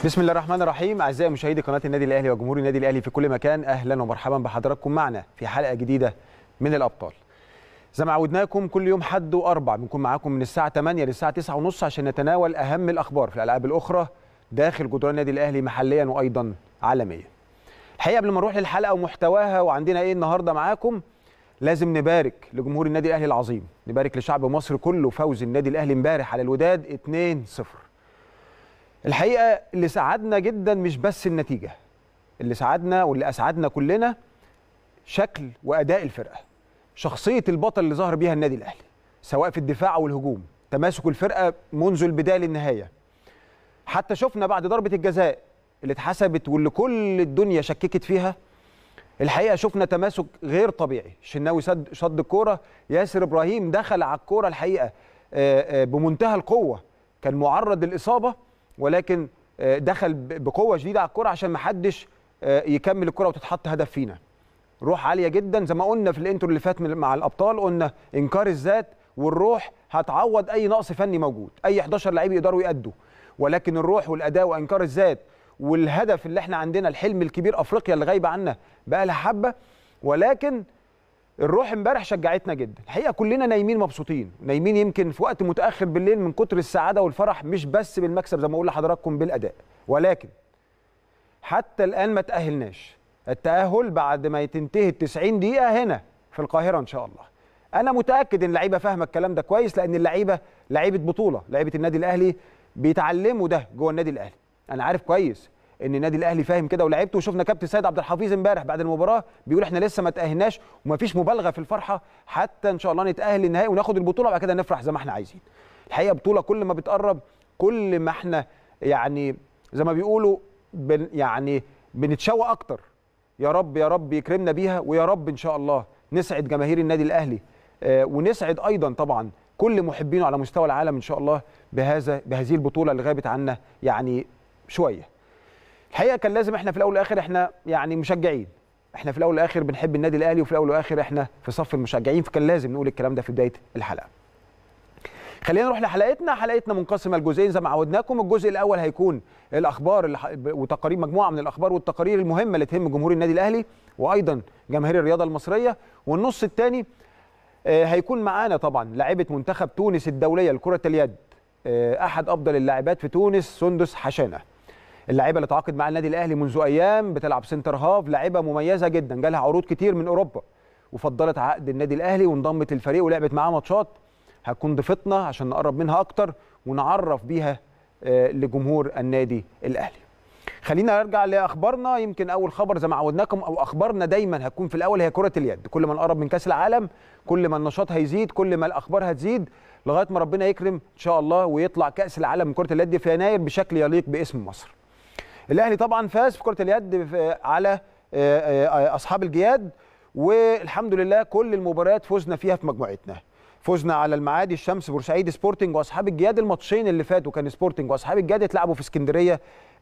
بسم الله الرحمن الرحيم اعزائي مشاهدي قناه النادي الاهلي وجمهور النادي الاهلي في كل مكان اهلا ومرحبا بحضراتكم معنا في حلقه جديده من الابطال زي ما عودناكم كل يوم حد واربع بنكون معاكم من الساعه 8 للساعه 9 ونص عشان نتناول اهم الاخبار في الالعاب الاخرى داخل جدران النادي الاهلي محليا وايضا عالميا الحقيقه قبل ما نروح للحلقه ومحتواها وعندنا ايه النهارده معاكم لازم نبارك لجمهور النادي الاهلي العظيم نبارك لشعب مصر كله فوز النادي الاهلي امبارح على الوداد 2-0 الحقيقه اللي ساعدنا جدا مش بس النتيجه اللي ساعدنا واللي اسعدنا كلنا شكل واداء الفرقه شخصيه البطل اللي ظهر بيها النادي الاهلي سواء في الدفاع او الهجوم تماسك الفرقه منذ البدايه للنهايه حتى شفنا بعد ضربه الجزاء اللي اتحسبت واللي كل الدنيا شككت فيها الحقيقه شفنا تماسك غير طبيعي الشناوي صد شد الكوره ياسر ابراهيم دخل على الكوره الحقيقه بمنتهى القوه كان معرض للاصابه ولكن دخل بقوه شديده على الكره عشان ما حدش يكمل الكره وتتحط هدف فينا روح عاليه جدا زي ما قلنا في الانترو اللي فات مع الابطال قلنا انكار الذات والروح هتعوض اي نقص فني موجود اي 11 لعيب يقدروا يأدوا ولكن الروح والاداء وانكار الذات والهدف اللي احنا عندنا الحلم الكبير افريقيا اللي غايبه عنا بقى لها حبه ولكن الروح امبارح شجعتنا جدا الحقيقه كلنا نايمين مبسوطين نايمين يمكن في وقت متاخر بالليل من كتر السعاده والفرح مش بس بالمكسب زي ما اقول لحضراتكم بالاداء ولكن حتى الان ما تاهلناش التاهل بعد ما تنتهي ال 90 دقيقه هنا في القاهره ان شاء الله انا متاكد ان اللعيبه فاهمه الكلام ده كويس لان اللعيبه لعيبه بطوله لعيبه النادي الاهلي بيتعلموا ده جوه النادي الاهلي انا عارف كويس ان النادي الاهلي فاهم كده ولعبته وشفنا كابتن سيد عبد الحفيظ امبارح بعد المباراه بيقول احنا لسه ما تاهلناش ومفيش مبالغه في الفرحه حتى ان شاء الله نتاهل للنهائي وناخد البطوله وبعد كده نفرح زي ما احنا عايزين الحقيقه بطوله كل ما بتقرب كل ما احنا يعني زي ما بيقولوا بن يعني بنتشوق اكتر يا رب يا رب يكرمنا بيها ويا رب ان شاء الله نسعد جماهير النادي الاهلي آه ونسعد ايضا طبعا كل محبينه على مستوى العالم ان شاء الله بهذا بهذه البطوله اللي غابت عنا يعني شويه الحقيقه كان لازم احنا في الاول والاخر احنا يعني مشجعين احنا في الاول والاخر بنحب النادي الاهلي وفي الاول والاخر احنا في صف المشجعين فكان لازم نقول الكلام ده في بدايه الحلقه خلينا نروح لحلقتنا حلقتنا منقسمه لجزئين زي ما عودناكم الجزء الاول هيكون الاخبار وتقارير مجموعه من الاخبار والتقارير المهمه اللي تهم جمهور النادي الاهلي وايضا جماهير الرياضه المصريه والنص الثاني هيكون معانا طبعا لاعبه منتخب تونس الدوليه لكره اليد احد افضل اللاعبات في تونس سندس حشانه اللاعيبه اللي تعاقد مع النادي الاهلي منذ ايام بتلعب سنتر هاف لاعيبه مميزه جدا جالها عروض كتير من اوروبا وفضلت عقد النادي الاهلي وانضمت للفريق ولعبت معاه ماتشات هتكون ضيفتنا عشان نقرب منها اكتر ونعرف بيها لجمهور النادي الاهلي خلينا نرجع لاخبارنا يمكن اول خبر زي ما عودناكم او اخبارنا دايما هتكون في الاول هي كره اليد كل ما نقرب من كاس العالم كل ما النشاط هيزيد كل ما الاخبار هتزيد لغايه ما ربنا يكرم ان شاء الله ويطلع كاس العالم من كره اليد في يناير بشكل يليق باسم مصر الاهلي طبعا فاز في كره اليد على اصحاب الجياد والحمد لله كل المباريات فزنا فيها في مجموعتنا فزنا على المعادي الشمس بورسعيد سبورتنج واصحاب الجياد الماتشين اللي فاتوا كان سبورتنج واصحاب الجياد اتلعبوا في اسكندريه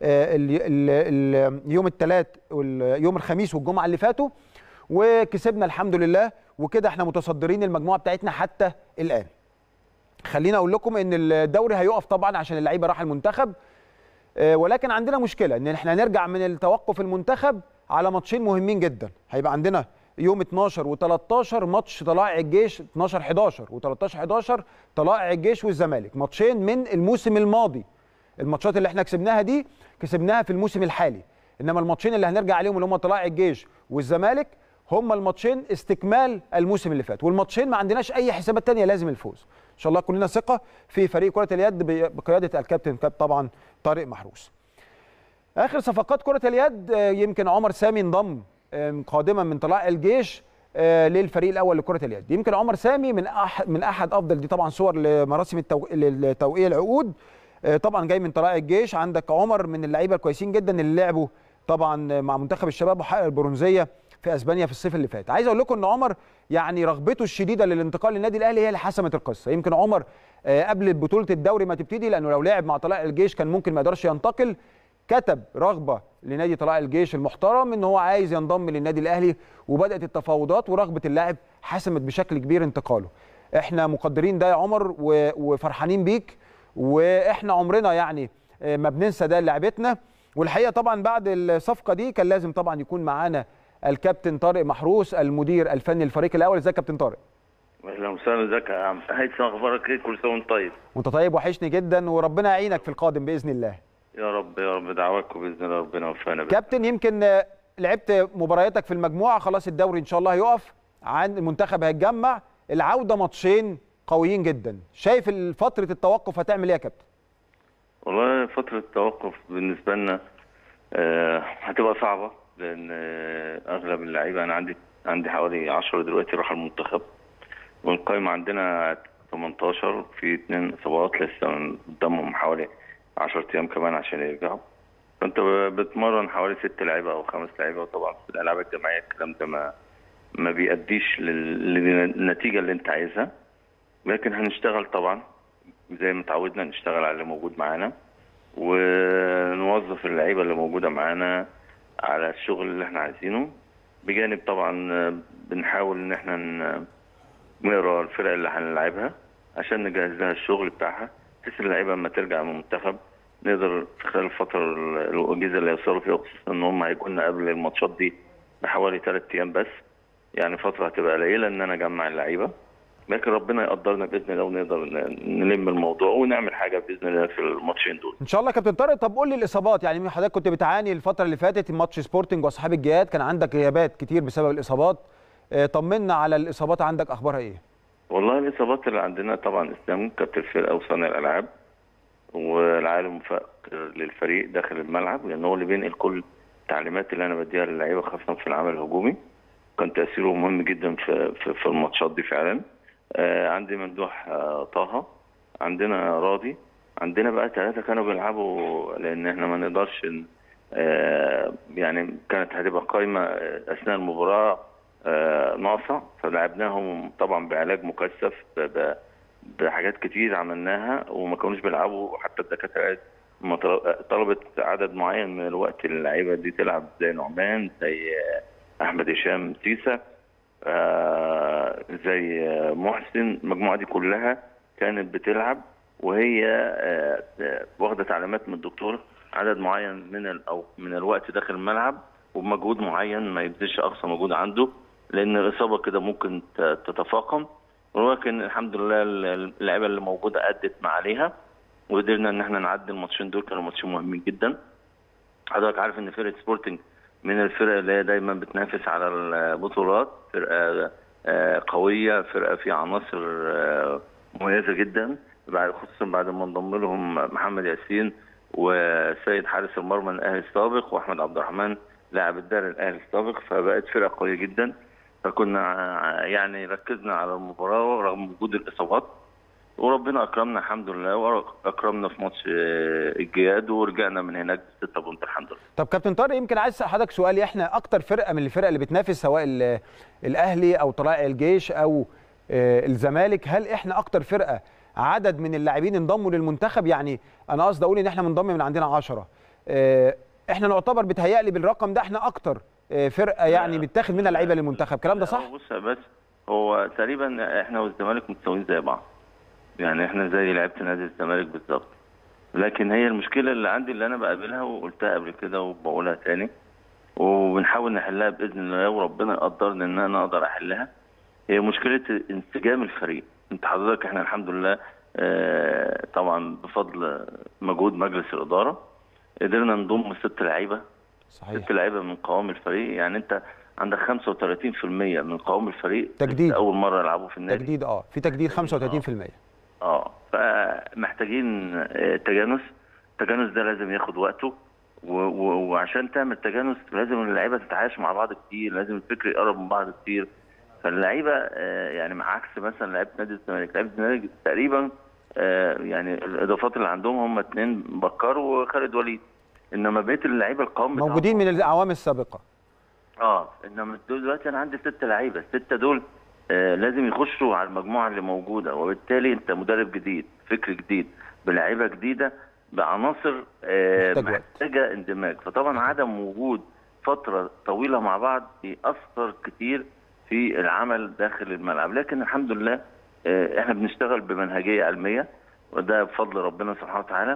يوم الثلاث يوم الخميس والجمعه اللي فاتوا وكسبنا الحمد لله وكده احنا متصدرين المجموعه بتاعتنا حتى الان خلينا اقول لكم ان الدوري هيقف طبعا عشان اللعيبه راح المنتخب ولكن عندنا مشكله ان احنا نرجع من التوقف المنتخب على ماتشين مهمين جدا هيبقى عندنا يوم 12 و13 ماتش طلائع الجيش 12 11 و13 11 طلائع الجيش والزمالك ماتشين من الموسم الماضي الماتشات اللي احنا كسبناها دي كسبناها في الموسم الحالي انما الماتشين اللي هنرجع عليهم اللي هم طلائع الجيش والزمالك هم الماتشين استكمال الموسم اللي فات والماتشين ما عندناش اي حسابات تانية لازم الفوز ان شاء الله كلنا ثقه في فريق كره اليد بقياده الكابتن كاب طبعا طارق محروس اخر صفقات كره اليد يمكن عمر سامي انضم قادما من طلائع الجيش للفريق الاول لكره اليد يمكن عمر سامي من أحد من احد افضل دي طبعا صور لمراسم التو... توقيع العقود طبعا جاي من طلائع الجيش عندك عمر من اللعيبه الكويسين جدا اللي لعبوا طبعا مع منتخب الشباب وحقق البرونزيه في اسبانيا في الصيف اللي فات عايز اقول لكم ان عمر يعني رغبته الشديده للانتقال للنادي الاهلي هي اللي حسمت القصه يمكن عمر قبل بطوله الدوري ما تبتدي لانه لو لعب مع طلائع الجيش كان ممكن ما يقدرش ينتقل كتب رغبه لنادي طلائع الجيش المحترم ان هو عايز ينضم للنادي الاهلي وبدات التفاوضات ورغبه اللاعب حسمت بشكل كبير انتقاله احنا مقدرين ده يا عمر وفرحانين بيك واحنا عمرنا يعني آه، ما بننسى ده لعبتنا والحقيقه طبعا بعد الصفقه دي كان لازم طبعا يكون معانا الكابتن طارق محروس المدير الفني للفريق الاول ازيك يا كابتن طارق اهلا وسهلا ازيك يا عم هيثم اخبارك ايه كل سنه وانت طيب وانت طيب وحشني جدا وربنا يعينك في القادم باذن الله يا رب يا رب دعواكم باذن الله ربنا يوفقنا بإذن كابتن يمكن آه، لعبت مبارياتك في المجموعه خلاص الدوري ان شاء الله هيقف عن المنتخب هيتجمع العوده ماتشين قويين جدا شايف فتره التوقف هتعمل ايه يا كابتن والله فترة التوقف بالنسبة لنا آه، هتبقى صعبة لأن آه، أغلب اللعيبة أنا عندي عندي حوالي 10 دلوقتي راحوا المنتخب والقائمة عندنا 18 في اثنين إصابات لسه قدامهم حوالي 10 أيام كمان عشان يرجعوا فأنت بتمرن حوالي ست لعيبة أو خمس لعيبة وطبعا في الألعاب الجماعية الكلام ده ما ما بيأديش لل- للنتيجة اللي أنت عايزها لكن هنشتغل طبعا زي ما اتعودنا نشتغل على اللي موجود معانا ونوظف اللعيبه اللي موجوده معانا على الشغل اللي احنا عايزينه بجانب طبعا آه، بنحاول ان احنا ن- نقرا الفرق اللي هنلعبها عشان نجهز لها الشغل بتاعها بحيث اللعيبه لما ترجع من المنتخب نقدر في خلال الفتره ال- الوجيزه اللي هيوصلوا فيها خصوصا ان هم هيكونوا قبل الماتشات دي بحوالي ثلاث ايام بس يعني فتره هتبقى قليله ان انا اجمع اللعيبه لكن ربنا يقدرنا باذن الله ونقدر ن- نلم الموضوع ونعمل حاجه باذن الله في الماتشين دول ان شاء الله يا كابتن طارق طب قول لي الاصابات يعني حضرتك كنت بتعاني الفتره اللي فاتت ماتش سبورتنج واصحاب الجهاد كان عندك غيابات كتير بسبب الاصابات آه، طمنا على الاصابات عندك اخبارها ايه والله الاصابات اللي عندنا طبعا اسلام كابتن الفرقه وصانع الالعاب والعالم مفكر للفريق داخل الملعب لان هو اللي بينقل كل التعليمات اللي انا بديها للعيبه خاصه في العمل الهجومي كان تاثيره مهم جدا في في, في الماتشات دي فعلا آه عندي ممدوح آه طه عندنا راضي عندنا بقى ثلاثه كانوا بيلعبوا لان احنا ما نقدرش ن- آه يعني كانت هتبقى قايمه آه، اثناء المباراه آه، ناقصه فلعبناهم طبعا بعلاج مكثف ب- ب- بحاجات كتير عملناها وما كانوش بيلعبوا حتى الدكاتره قالت ما طل- طلبت عدد معين من الوقت اللعيبه دي تلعب زي نعمان زي آه، احمد هشام سيسا آه، زي آه، محسن المجموعه دي كلها كانت بتلعب وهي آه، آه، واخده تعليمات من الدكتور عدد معين من ال- او من الوقت داخل الملعب وبمجهود معين ما يبذلش اقصى مجهود عنده لان الاصابه كده ممكن ت- تتفاقم ولكن الحمد لله ال- اللعيبه اللي موجوده ادت ما عليها وقدرنا ان احنا نعدي الماتشين دول كانوا ماتشين مهمين جدا حضرتك عارف ان فرقه سبورتنج من الفرق اللي هي دايما بتنافس على البطولات فرقه آه، قويه فرقه فيها عناصر آه، مميزه جدا بعد خصوصا بعد ما انضم لهم محمد ياسين وسيد حارس المرمى الاهلي السابق واحمد عبد الرحمن لاعب الدار الاهلي السابق فبقت فرقه قويه جدا فكنا ع- يعني ركزنا على المباراه رغم وجود الاصابات وربنا اكرمنا الحمد لله واكرمنا في ماتش آه، الجياد ورجعنا من هناك بستة بونت الحمد لله طب كابتن طارق يمكن عايز اسال حضرتك سؤال احنا اكتر فرقه من الفرق اللي بتنافس سواء ال- الاهلي او طلائع الجيش او آه، الزمالك هل احنا اكتر فرقه عدد من اللاعبين انضموا للمنتخب يعني انا قصدي اقول ان احنا منضم من عندنا 10 احنا نعتبر بتهيألي بالرقم ده احنا اكتر آه، فرقه يعني بيتاخد منها لعيبه للمنتخب الكلام ده صح هو بص يا بس هو تقريبا احنا والزمالك متساويين زي بعض يعني احنا زي لعيبه نادي الزمالك بالظبط لكن هي المشكله اللي عندي اللي انا بقابلها وقلتها قبل كده وبقولها تاني وبنحاول نحلها باذن الله وربنا يقدرني ان انا اقدر احلها هي مشكله انسجام الفريق انت حضرتك احنا الحمد لله آه، طبعا بفضل مجهود مجلس الاداره قدرنا نضم ست لعيبه صحيح ست لعيبه من قوام الفريق يعني انت عندك 35% من قوام الفريق تجديد. لسه اول مره يلعبوا في النادي تجديد اه في تجديد 35% اه فمحتاجين آه، تجانس التجانس ده لازم ياخد وقته و- و- وعشان تعمل تجانس لازم اللعيبه تتعايش مع بعض كتير لازم الفكر يقرب من بعض كتير فاللعيبه آه، يعني مع عكس مثلا لعيبه نادي الزمالك لعيبه الزمالك تقريبا آه، يعني الاضافات اللي عندهم هم اثنين بكار وخالد وليد انما بقيه اللعيبه القوام بتاعهم- موجودين من الاعوام السابقه اه انما دول دلوقتي انا عندي ست لعيبه السته دول آه لازم يخشوا على المجموعه اللي موجوده وبالتالي انت مدرب جديد فكر جديد بلعيبه جديده بعناصر آه محتاج وقت. محتاجه اندماج فطبعا عدم وجود فتره طويله مع بعض بيأثر كتير في العمل داخل الملعب لكن الحمد لله آه احنا بنشتغل بمنهجيه علميه وده بفضل ربنا سبحانه وتعالى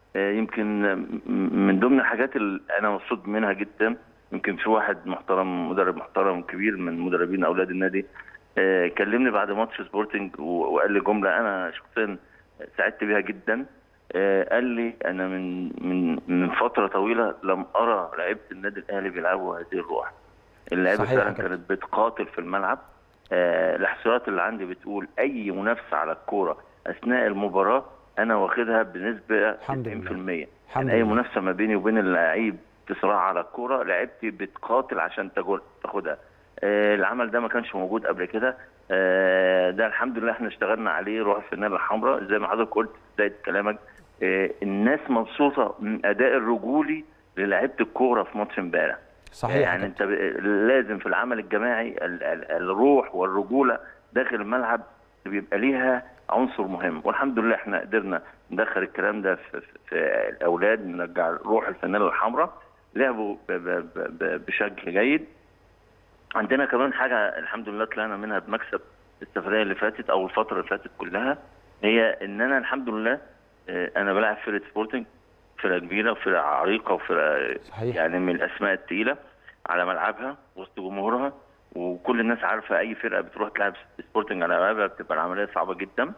آه، يمكن م- من ضمن الحاجات اللي انا مبسوط منها جدا يمكن في واحد محترم مدرب محترم كبير من مدربين اولاد النادي آه، كلمني بعد ماتش سبورتنج و- وقال لي جمله انا شخصيا سعدت بيها جدا آه، قال لي انا من من من فتره طويله لم ارى لعيبه النادي الاهلي بيلعبوا هذه الروح اللعيبه صحيح يا فعلا كابتن. كانت بتقاتل في الملعب آه، الاحصائيات اللي عندي بتقول اي منافسه على الكوره اثناء المباراه انا واخدها بنسبه الحمد 90% لله. الحمد يعني اي لله. منافسه ما بيني وبين اللعيب في صراع على الكوره لعيبتي بتقاتل عشان تجول تاخدها آه، العمل ده ما كانش موجود قبل كده آه، ده الحمد لله احنا اشتغلنا عليه روح الفنانه الحمراء زي ما حضرتك قلت في بدايه كلامك آه، الناس مبسوطه من اداء الرجولي للاعيبه الكوره في ماتش امبارح صحيح يا يعني انت ب- لازم في العمل الجماعي ال- ال- الروح والرجوله داخل الملعب بيبقى ليها عنصر مهم والحمد لله احنا قدرنا ندخل الكلام ده في, في, في الاولاد نرجع روح الفانيلا الحمراء لعبوا ب ب ب ب بشكل جيد عندنا كمان حاجه الحمد لله طلعنا منها بمكسب السفريه اللي فاتت او الفتره اللي فاتت كلها هي ان انا الحمد لله اه، انا بلعب فرقه سبورتنج فرقه كبيره وفرقه عريقه وفرقه صحيح. يعني من الاسماء الثقيله على ملعبها وسط جمهورها وكل الناس عارفه اي فرقه بتروح تلعب سبورتنج على ملعبها بتبقى العمليه صعبه جدا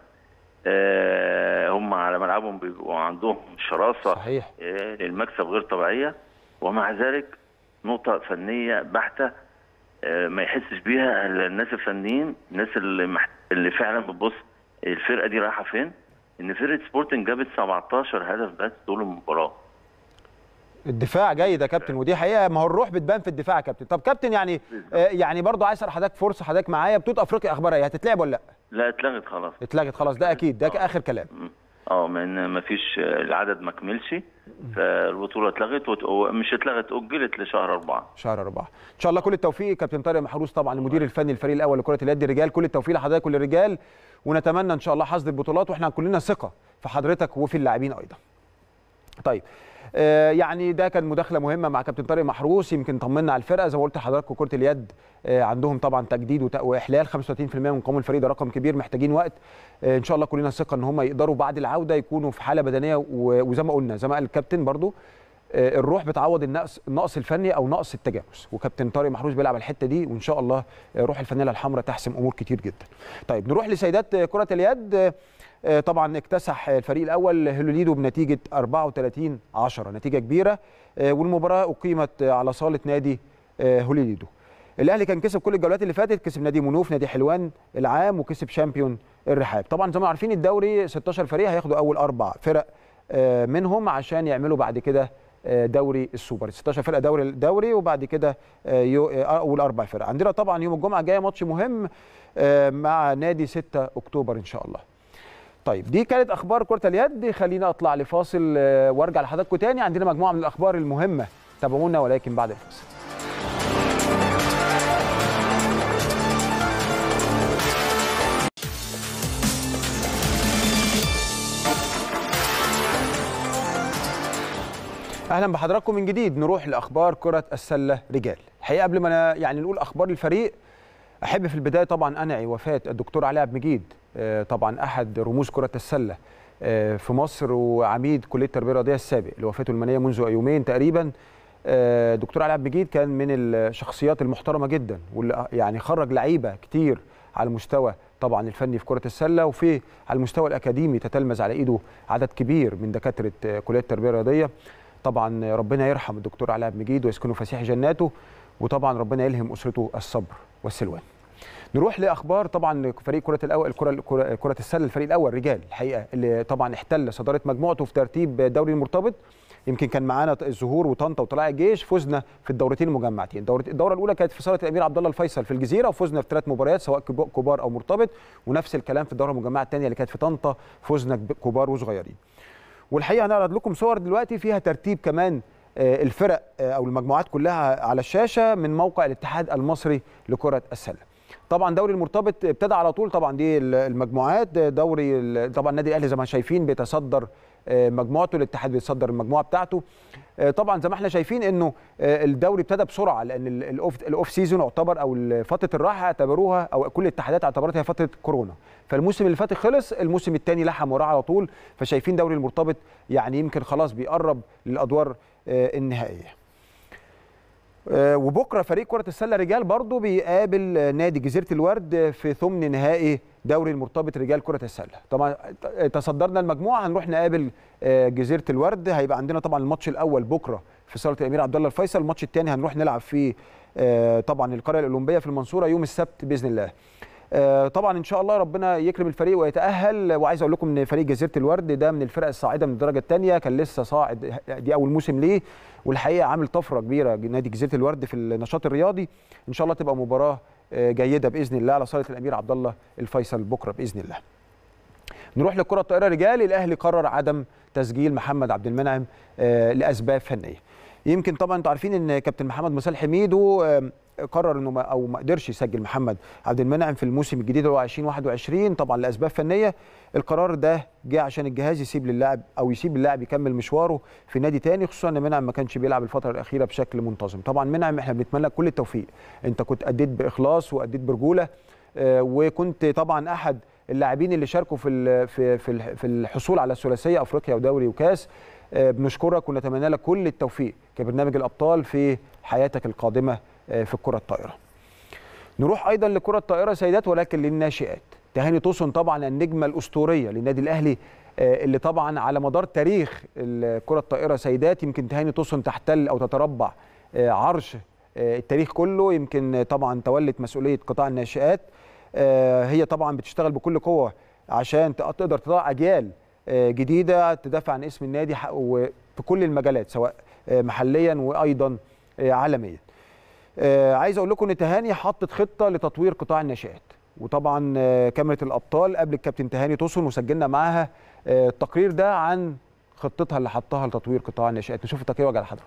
آه، هم على ملعبهم بيبقوا عندهم شراسه صحيح آه، للمكسب غير طبيعيه ومع ذلك نقطه فنيه بحته آه، ما يحسش بيها الا الناس الفنيين الناس اللي مح... اللي فعلا بتبص الفرقه دي رايحه فين ان فرقه سبورتنج جابت 17 هدف بس طول المباراه الدفاع جيد يا كابتن ودي حقيقه ما هو الروح بتبان في الدفاع يا كابتن طب كابتن يعني آه، يعني برضو عايز اسال حضرتك فرصه حضرتك معايا بطوله افريقيا اخبارها ايه هتتلعب ولا لا لا اتلغت خلاص اتلغت خلاص ده اكيد ده اخر كلام اه من ما فيش العدد ما كملش فالبطوله اتلغت وت- ومش اتلغت اجلت لشهر اربعه شهر أربعة إن شاء الله كل التوفيق كابتن طارق محروس طبعا المدير الفني الفريق الأول لكرة اليد الرجال كل التوفيق لحضرتك وللرجال ونتمنى إن شاء الله حصد البطولات وإحنا كلنا ثقة في حضرتك وفي اللاعبين أيضا طيب آه يعني ده كان مداخله مهمه مع كابتن طارق محروس يمكن طمنا على الفرقه زي ما قلت لحضراتكم كره اليد آه عندهم طبعا تجديد وت- واحلال 35% من قوام الفريق ده رقم كبير محتاجين وقت آه ان شاء الله كلنا ثقه ان هم يقدروا بعد العوده يكونوا في حاله بدنيه و- وزي ما قلنا زي ما قال الكابتن برضو آه، الروح بتعوض النقص النقص الفني او نقص التجانس وكابتن طارق محروس بيلعب على الحته دي وان شاء الله آه، روح الفانيلا الحمراء تحسم امور كتير جدا طيب نروح لسيدات آه، كره اليد آه، آه، طبعا اكتسح آه، الفريق الاول هلوليدو بنتيجه 34 10 نتيجه كبيره آه، والمباراه اقيمت آه، على صاله نادي آه، هوليدو الاهلي كان كسب كل الجولات اللي فاتت كسب نادي منوف نادي حلوان العام وكسب شامبيون الرحاب طبعا زي ما عارفين الدوري 16 فريق هياخدوا اول اربع فرق آه، منهم عشان يعملوا بعد كده آه، دوري السوبر 16 فرقه دوري الدوري وبعد كده آه، يو- آه، اول اربع فرق عندنا طبعا يوم الجمعه الجايه ماتش مهم آه، مع نادي 6 اكتوبر ان شاء الله طيب دي كانت اخبار كره اليد خلينا اطلع لفاصل آه، وارجع لحضراتكم تاني عندنا مجموعه من الاخبار المهمه تابعونا ولكن بعد الفاصل اهلا بحضراتكم من جديد نروح لاخبار كره السله رجال الحقيقه قبل ما أنا يعني نقول اخبار الفريق احب في البدايه طبعا انعي وفاه الدكتور علي عبد المجيد آه، طبعا احد رموز كره السله آه، في مصر وعميد كليه التربيه الرياضيه السابق اللي وفاته المنيه منذ يومين تقريبا آه، دكتور علي عبد المجيد كان من الشخصيات المحترمه جدا واللي يعني خرج لعيبه كتير على المستوى طبعا الفني في كره السله وفي على المستوى الاكاديمي تتلمذ على ايده عدد كبير من دكاتره آه، كليه التربيه الرياضيه طبعا ربنا يرحم الدكتور علي عبد المجيد ويسكنه فسيح جناته وطبعا ربنا يلهم اسرته الصبر والسلوان نروح لاخبار طبعا فريق كره الاول الكره كره, كرة السله الفريق الاول رجال الحقيقه اللي طبعا احتل صداره مجموعته في ترتيب دوري المرتبط يمكن كان معانا الزهور وطنطا وطلائع الجيش فزنا في الدورتين المجمعتين الدورة- الدوره الاولى كانت في صاله الامير عبد الله الفيصل في الجزيره وفزنا في ثلاث مباريات سواء كبو- كبار او مرتبط ونفس الكلام في الدوره المجمعه الثانيه اللي كانت في طنطا فزنا كبار وصغيرين والحقيقه هنعرض لكم صور دلوقتي فيها ترتيب كمان آه، الفرق آه، او المجموعات كلها على الشاشه من موقع الاتحاد المصري لكره السله طبعا دوري المرتبط ابتدى على طول طبعا دي ال- المجموعات دوري ال- طبعا النادي الاهلي زي ما شايفين بيتصدر مجموعته الاتحاد بيتصدر المجموعه بتاعته طبعا زي ما احنا شايفين انه الدوري ابتدى بسرعه لان الاوف الاوف سيزون يعتبر او فتره الراحه اعتبروها او كل الاتحادات اعتبرتها هي فتره كورونا فالموسم اللي فات خلص الموسم الثاني لحم وراه على طول فشايفين دوري المرتبط يعني يمكن خلاص بيقرب للادوار النهائيه وبكره فريق كره السله رجال برضه بيقابل نادي جزيره الورد في ثمن نهائي دوري المرتبط رجال كره السله طبعا تصدرنا المجموعه هنروح نقابل جزيره الورد هيبقى عندنا طبعا الماتش الاول بكره في صاله الامير عبد الله الفيصل الماتش الثاني هنروح نلعب في طبعا القريه الاولمبيه في المنصوره يوم السبت باذن الله طبعا ان شاء الله ربنا يكرم الفريق ويتاهل وعايز اقول لكم ان فريق جزيره الورد ده من الفرق الصاعده من الدرجه الثانيه كان لسه صاعد دي اول موسم ليه والحقيقه عامل طفره كبيره نادي جزيره الورد في النشاط الرياضي ان شاء الله تبقى مباراه جيده باذن الله على صاله الامير عبد الله الفيصل بكره باذن الله نروح لكره الطائره رجال الاهلي قرر عدم تسجيل محمد عبد المنعم لاسباب فنيه يمكن طبعا انتوا عارفين ان كابتن محمد مسال حميدو قرر انه ما او ما قدرش يسجل محمد عبد المنعم في الموسم الجديد اللي هو 2021 طبعا لاسباب فنيه القرار ده جه عشان الجهاز يسيب للاعب او يسيب اللاعب يكمل مشواره في نادي تاني خصوصا ان منعم ما كانش بيلعب الفتره الاخيره بشكل منتظم طبعا منعم احنا بنتمنى لك كل التوفيق انت كنت اديت باخلاص واديت برجوله آه وكنت طبعا احد اللاعبين اللي شاركوا في في في الحصول على الثلاثيه افريقيا ودوري وكاس آه بنشكرك ونتمنى لك كل التوفيق كبرنامج الابطال في حياتك القادمه في الكره الطائره. نروح ايضا لكره الطائره سيدات ولكن للناشئات. تهاني توسن طبعا النجمه الاسطوريه للنادي الاهلي اللي طبعا على مدار تاريخ الكره الطائره سيدات يمكن تهاني توسن تحتل او تتربع عرش التاريخ كله يمكن طبعا تولت مسؤوليه قطاع الناشئات هي طبعا بتشتغل بكل قوه عشان تقدر تطلع اجيال جديده تدافع عن اسم النادي في كل المجالات سواء محليا وايضا عالميا. آه عايز اقول لكم ان تهاني حطت خطه لتطوير قطاع الناشئات وطبعا آه كاميرا الابطال قبل الكابتن تهاني توصل وسجلنا معاها آه التقرير ده عن خطتها اللي حطها لتطوير قطاع الناشئات نشوف التقرير وجه لحضراتكم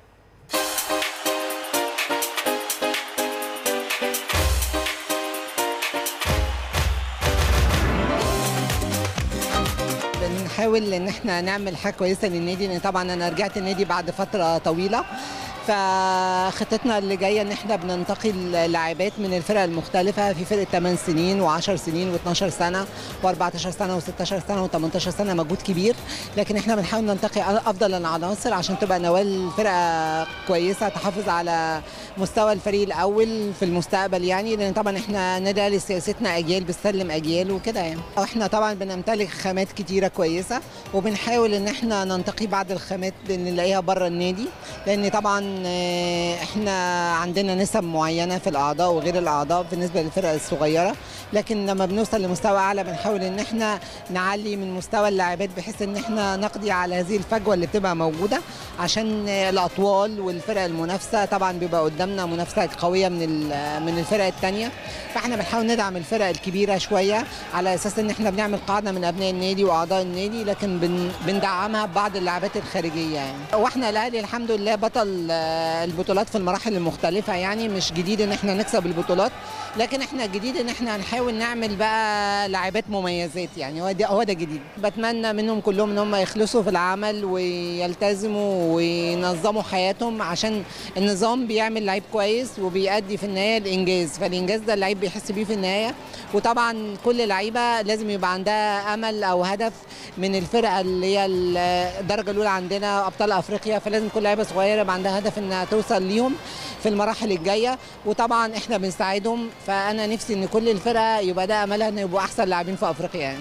بنحاول ان احنا نعمل حاجه كويسه للنادي لان طبعا انا رجعت النادي بعد فتره طويله فخطتنا اللي جايه ان احنا بننتقي اللاعبات من الفرق المختلفه في فرقه 8 سنين و10 سنين و12 سنه و14 سنه و16 سنه و18 سنه مجهود كبير لكن احنا بنحاول ننتقي افضل العناصر عشان تبقى نوال فرقه كويسه تحافظ على مستوى الفريق الاول في المستقبل يعني لان طبعا احنا نادي الاهلي سياستنا اجيال بتسلم اجيال وكده يعني واحنا طبعا بنمتلك خامات كتيره كويسه وبنحاول ان احنا ننتقي بعض الخامات اللي نلاقيها بره النادي لان طبعا احنا عندنا نسب معينه في الاعضاء وغير الاعضاء بالنسبه للفرق الصغيره لكن لما بنوصل لمستوى اعلى بنحاول ان احنا نعلي من مستوى اللاعبات بحيث ان احنا نقضي على هذه الفجوه اللي بتبقى موجوده عشان الاطوال والفرق المنافسه طبعا بيبقى قدامنا منافسه قويه من من الفرق الثانيه فاحنا بنحاول ندعم الفرق الكبيره شويه على اساس ان احنا بنعمل قاعده من ابناء النادي واعضاء النادي لكن بن بندعمها ببعض اللعبات الخارجيه يعني واحنا الاهلي الحمد لله بطل البطولات في المراحل المختلفه يعني مش جديد ان احنا نكسب البطولات لكن احنا جديد ان احنا نحاول نعمل بقى لاعبات مميزات يعني هو ده هو ده جديد بتمنى منهم كلهم ان هم يخلصوا في العمل ويلتزموا وينظموا حياتهم عشان النظام بيعمل لعيب كويس وبيأدي في النهايه الانجاز فالانجاز ده اللعيب بيحس بيه في النهايه وطبعا كل لعيبه لازم يبقى عندها امل او هدف من الفرقه اللي هي الدرجه الاولى عندنا ابطال افريقيا فلازم كل لعيبه صغيره يبقى عندها هدف انها توصل ليهم في المراحل الجايه وطبعا احنا بنساعدهم فانا نفسي ان كل الفرقه يبقى ده املها ان يبقوا احسن لاعبين في افريقيا يعني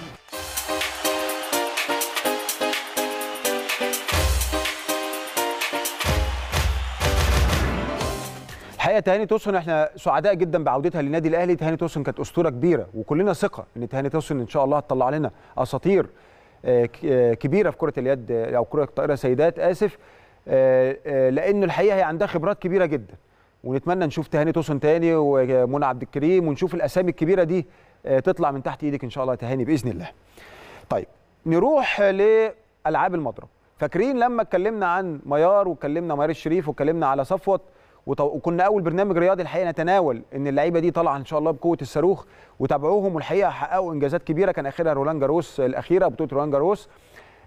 الحقيقه تهاني توسن احنا سعداء جدا بعودتها للنادي الاهلي تهاني توسن كانت اسطوره كبيره وكلنا ثقه ان تهاني توسن ان شاء الله هتطلع لنا اساطير كبيره في كره اليد او كره الطائره سيدات اسف لانه الحقيقه هي عندها خبرات كبيره جدا ونتمنى نشوف تهاني توسن تاني ومنى عبد الكريم ونشوف الاسامي الكبيره دي تطلع من تحت ايدك ان شاء الله تهاني باذن الله. طيب نروح لالعاب المضرب فاكرين لما اتكلمنا عن ميار واتكلمنا ميار الشريف واتكلمنا على صفوت وكنا اول برنامج رياضي الحقيقه نتناول ان اللعيبه دي طالعه ان شاء الله بقوه الصاروخ وتابعوهم والحقيقه حققوا انجازات كبيره كان اخرها رولان جاروس الاخيره بطوله رولان جاروس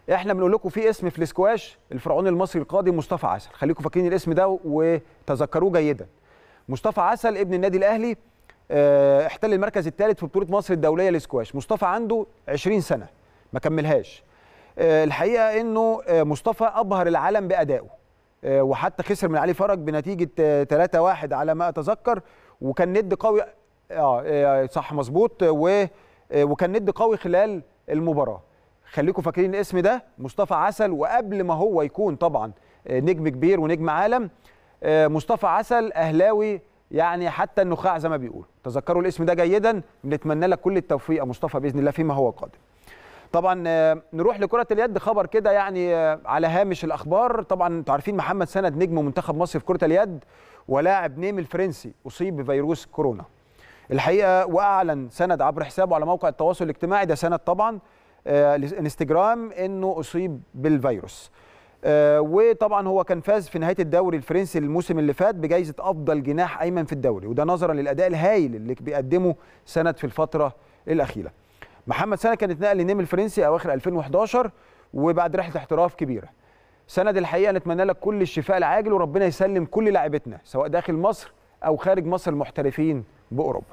احنا بنقول لكم في اسم في الاسكواش الفرعوني المصري القادم مصطفى عسل خليكم فاكرين الاسم ده وتذكروه جيدا مصطفى عسل ابن النادي الاهلي اه احتل المركز الثالث في بطوله مصر الدوليه للاسكواش مصطفى عنده 20 سنه ما كملهاش اه الحقيقه انه اه مصطفى ابهر العالم بادائه وحتى خسر من علي فرج بنتيجه 3-1 على ما اتذكر وكان ند قوي اه صح مظبوط وكان ند قوي خلال المباراه خليكم فاكرين الاسم ده مصطفى عسل وقبل ما هو يكون طبعا نجم كبير ونجم عالم مصطفى عسل اهلاوي يعني حتى النخاع زي ما بيقولوا تذكروا الاسم ده جيدا بنتمنى لك كل التوفيق يا مصطفى باذن الله فيما هو قادم طبعا نروح لكره اليد خبر كده يعني على هامش الاخبار طبعا انتوا عارفين محمد سند نجم منتخب مصر في كره اليد ولاعب نيم الفرنسي اصيب بفيروس كورونا الحقيقه واعلن سند عبر حسابه على موقع التواصل الاجتماعي ده سند طبعا آه الانستجرام انه اصيب بالفيروس آه وطبعا هو كان فاز في نهايه الدوري الفرنسي الموسم اللي فات بجائزه افضل جناح ايمن في الدوري وده نظرا للاداء الهائل اللي بيقدمه سند في الفتره الاخيره محمد سند كان اتنقل لنيم الفرنسي اواخر 2011 وبعد رحله احتراف كبيره سند الحقيقه نتمنى لك كل الشفاء العاجل وربنا يسلم كل لاعبتنا سواء داخل مصر او خارج مصر المحترفين باوروبا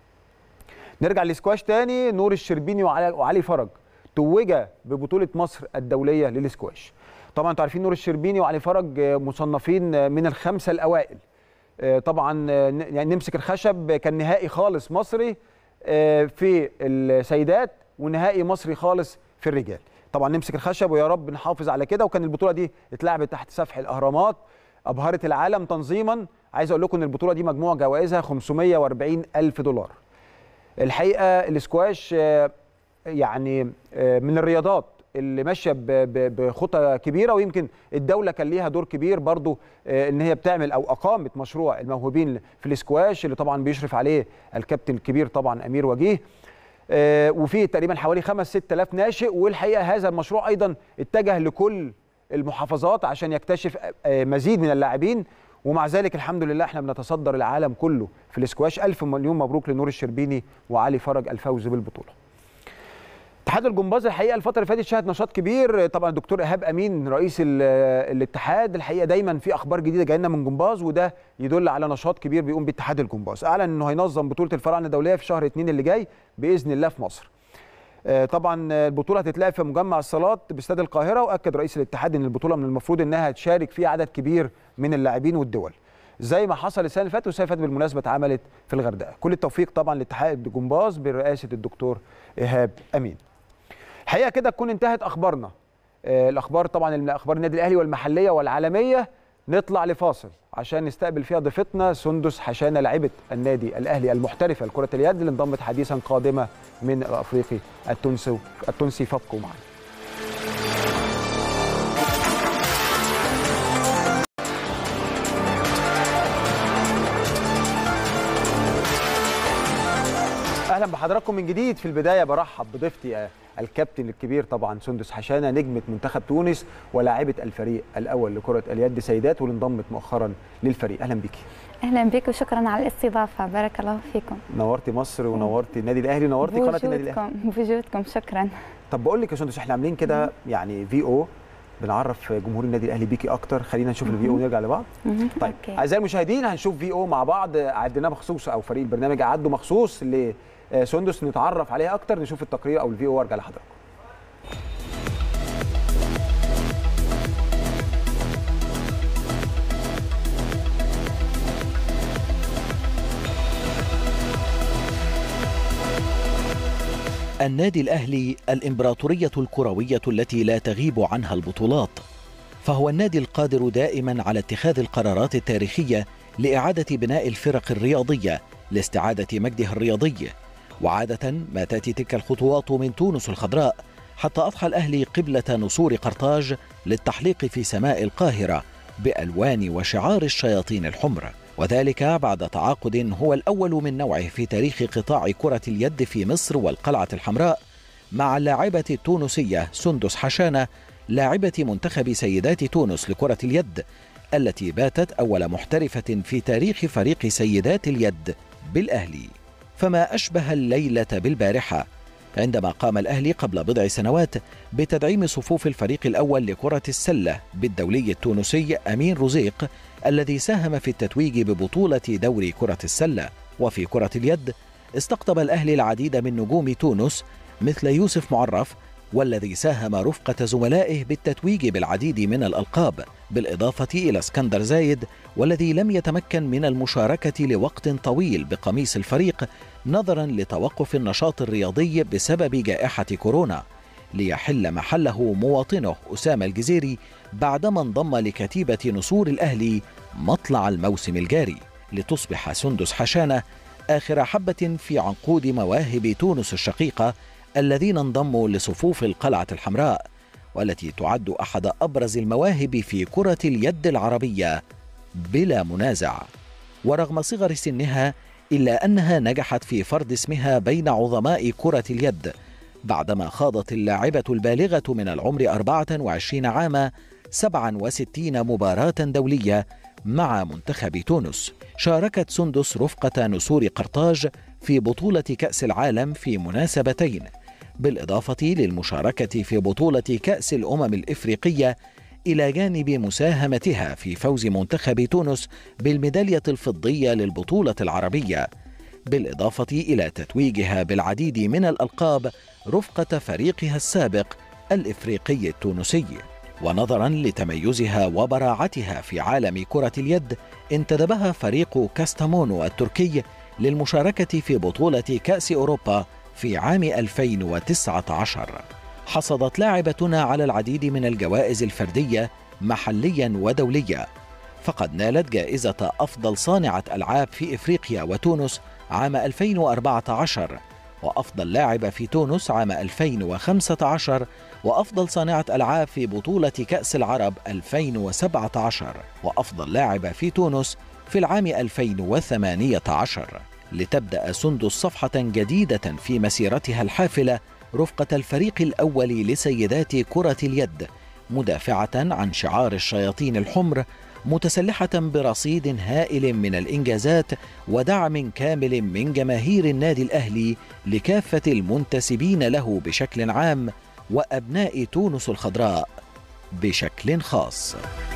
نرجع للسكواش تاني نور الشربيني وعلي, وعلي فرج توج ببطوله مصر الدوليه للسكواش طبعا انتوا عارفين نور الشربيني وعلي فرج مصنفين من الخمسه الاوائل طبعا يعني نمسك الخشب كان نهائي خالص مصري في السيدات ونهائي مصري خالص في الرجال طبعا نمسك الخشب ويا رب نحافظ على كده وكان البطوله دي اتلعبت تحت سفح الاهرامات ابهرت العالم تنظيما عايز اقول لكم ان البطوله دي مجموع جوائزها 540 الف دولار الحقيقه الاسكواش يعني من الرياضات اللي ماشيه بخطى كبيره ويمكن الدوله كان ليها دور كبير برضو ان هي بتعمل او اقامت مشروع الموهوبين في الاسكواش اللي طبعا بيشرف عليه الكابتن الكبير طبعا امير وجيه وفيه تقريبا حوالي 5 6000 ناشئ والحقيقه هذا المشروع ايضا اتجه لكل المحافظات عشان يكتشف مزيد من اللاعبين ومع ذلك الحمد لله احنا بنتصدر العالم كله في الاسكواش الف مليون مبروك لنور الشربيني وعلي فرج الفوز بالبطوله اتحاد الجمباز الحقيقه الفتره اللي فاتت شهد نشاط كبير طبعا الدكتور ايهاب امين رئيس الاتحاد الحقيقه دايما في اخبار جديده جايه لنا من جمباز وده يدل على نشاط كبير بيقوم بيه اتحاد الجمباز اعلن انه هينظم بطوله الفراعنه الدوليه في شهر اثنين اللي جاي باذن الله في مصر طبعا البطوله هتتلعب في مجمع الصالات باستاد القاهره واكد رئيس الاتحاد ان البطوله من المفروض انها تشارك فيها عدد كبير من اللاعبين والدول زي ما حصل السنه اللي فاتت والسنه اللي فاتت بالمناسبه اتعملت في الغردقه كل التوفيق طبعا لاتحاد الجمباز برئاسه الدكتور ايهاب امين الحقيقه كده تكون انتهت اخبارنا آه الاخبار طبعا من اخبار النادي الاهلي والمحليه والعالميه نطلع لفاصل عشان نستقبل فيها ضيفتنا سندس حشانه لاعبه النادي الاهلي المحترفه لكره اليد اللي انضمت حديثا قادمه من الافريقي التونسي التونسي فابقوا معنا اهلا بحضراتكم من جديد في البدايه برحب بضيفتي الكابتن الكبير طبعا سندس حشانه نجمه منتخب تونس ولاعبه الفريق الاول لكره اليد سيدات واللي انضمت مؤخرا للفريق اهلا بيكي اهلا بك وشكرا على الاستضافه بارك الله فيكم نورتي مصر ونورتي النادي الاهلي ونورتي قناه النادي الاهلي بوجودكم شكرا طب بقول لك يا سندس احنا عاملين كده يعني في او بنعرف جمهور النادي الاهلي بيكي اكتر خلينا نشوف الفي او ونرجع لبعض طيب اعزائي المشاهدين هنشوف في او مع بعض عدناه مخصوص او فريق البرنامج عدوا مخصوص لسندس نتعرف عليها اكتر نشوف التقرير او الفي او وارجع لحضراتكم النادي الأهلي الإمبراطورية الكروية التي لا تغيب عنها البطولات فهو النادي القادر دائما على اتخاذ القرارات التاريخية لإعادة بناء الفرق الرياضية لاستعادة مجدها الرياضي وعادة ما تأتي تلك الخطوات من تونس الخضراء حتى أضحى الأهلي قبلة نسور قرطاج للتحليق في سماء القاهرة بألوان وشعار الشياطين الحمر وذلك بعد تعاقد هو الأول من نوعه في تاريخ قطاع كرة اليد في مصر والقلعة الحمراء مع اللاعبة التونسية سندس حشانة لاعبة منتخب سيدات تونس لكرة اليد التي باتت أول محترفة في تاريخ فريق سيدات اليد بالأهلي فما أشبه الليلة بالبارحة عندما قام الأهلي قبل بضع سنوات بتدعيم صفوف الفريق الأول لكرة السلة بالدولي التونسي أمين رزيق الذي ساهم في التتويج ببطولة دوري كرة السلة وفي كرة اليد استقطب الأهلي العديد من نجوم تونس مثل يوسف معرف والذي ساهم رفقة زملائه بالتتويج بالعديد من الألقاب بالإضافة إلى اسكندر زايد والذي لم يتمكن من المشاركة لوقت طويل بقميص الفريق نظرا لتوقف النشاط الرياضي بسبب جائحة كورونا ليحل محله مواطنه أسامة الجزيري بعدما انضم لكتيبة نسور الأهلي مطلع الموسم الجاري لتصبح سندس حشانة آخر حبة في عنقود مواهب تونس الشقيقة الذين انضموا لصفوف القلعة الحمراء والتي تعد أحد أبرز المواهب في كرة اليد العربية بلا منازع ورغم صغر سنها إلا أنها نجحت في فرض اسمها بين عظماء كرة اليد بعدما خاضت اللاعبة البالغة من العمر 24 عاما 67 مباراة دولية مع منتخب تونس شاركت سندس رفقة نسور قرطاج في بطولة كأس العالم في مناسبتين بالإضافة للمشاركة في بطولة كأس الأمم الإفريقية إلى جانب مساهمتها في فوز منتخب تونس بالميدالية الفضية للبطولة العربية بالإضافة إلى تتويجها بالعديد من الألقاب رفقة فريقها السابق الإفريقي التونسي ونظرا لتميزها وبراعتها في عالم كرة اليد انتدبها فريق كاستامونو التركي للمشاركة في بطولة كأس أوروبا في عام 2019 حصدت لاعبتنا على العديد من الجوائز الفردية محليا ودوليا فقد نالت جائزة أفضل صانعة ألعاب في إفريقيا وتونس عام 2014 وأفضل لاعبة في تونس عام 2015 وأفضل صانعة ألعاب في بطولة كأس العرب 2017 وأفضل لاعبة في تونس في العام 2018 لتبدأ سندس صفحة جديدة في مسيرتها الحافلة رفقة الفريق الأول لسيدات كرة اليد مدافعة عن شعار الشياطين الحمر متسلحة برصيد هائل من الإنجازات ودعم كامل من جماهير النادي الأهلي لكافة المنتسبين له بشكل عام وأبناء تونس الخضراء بشكل خاص.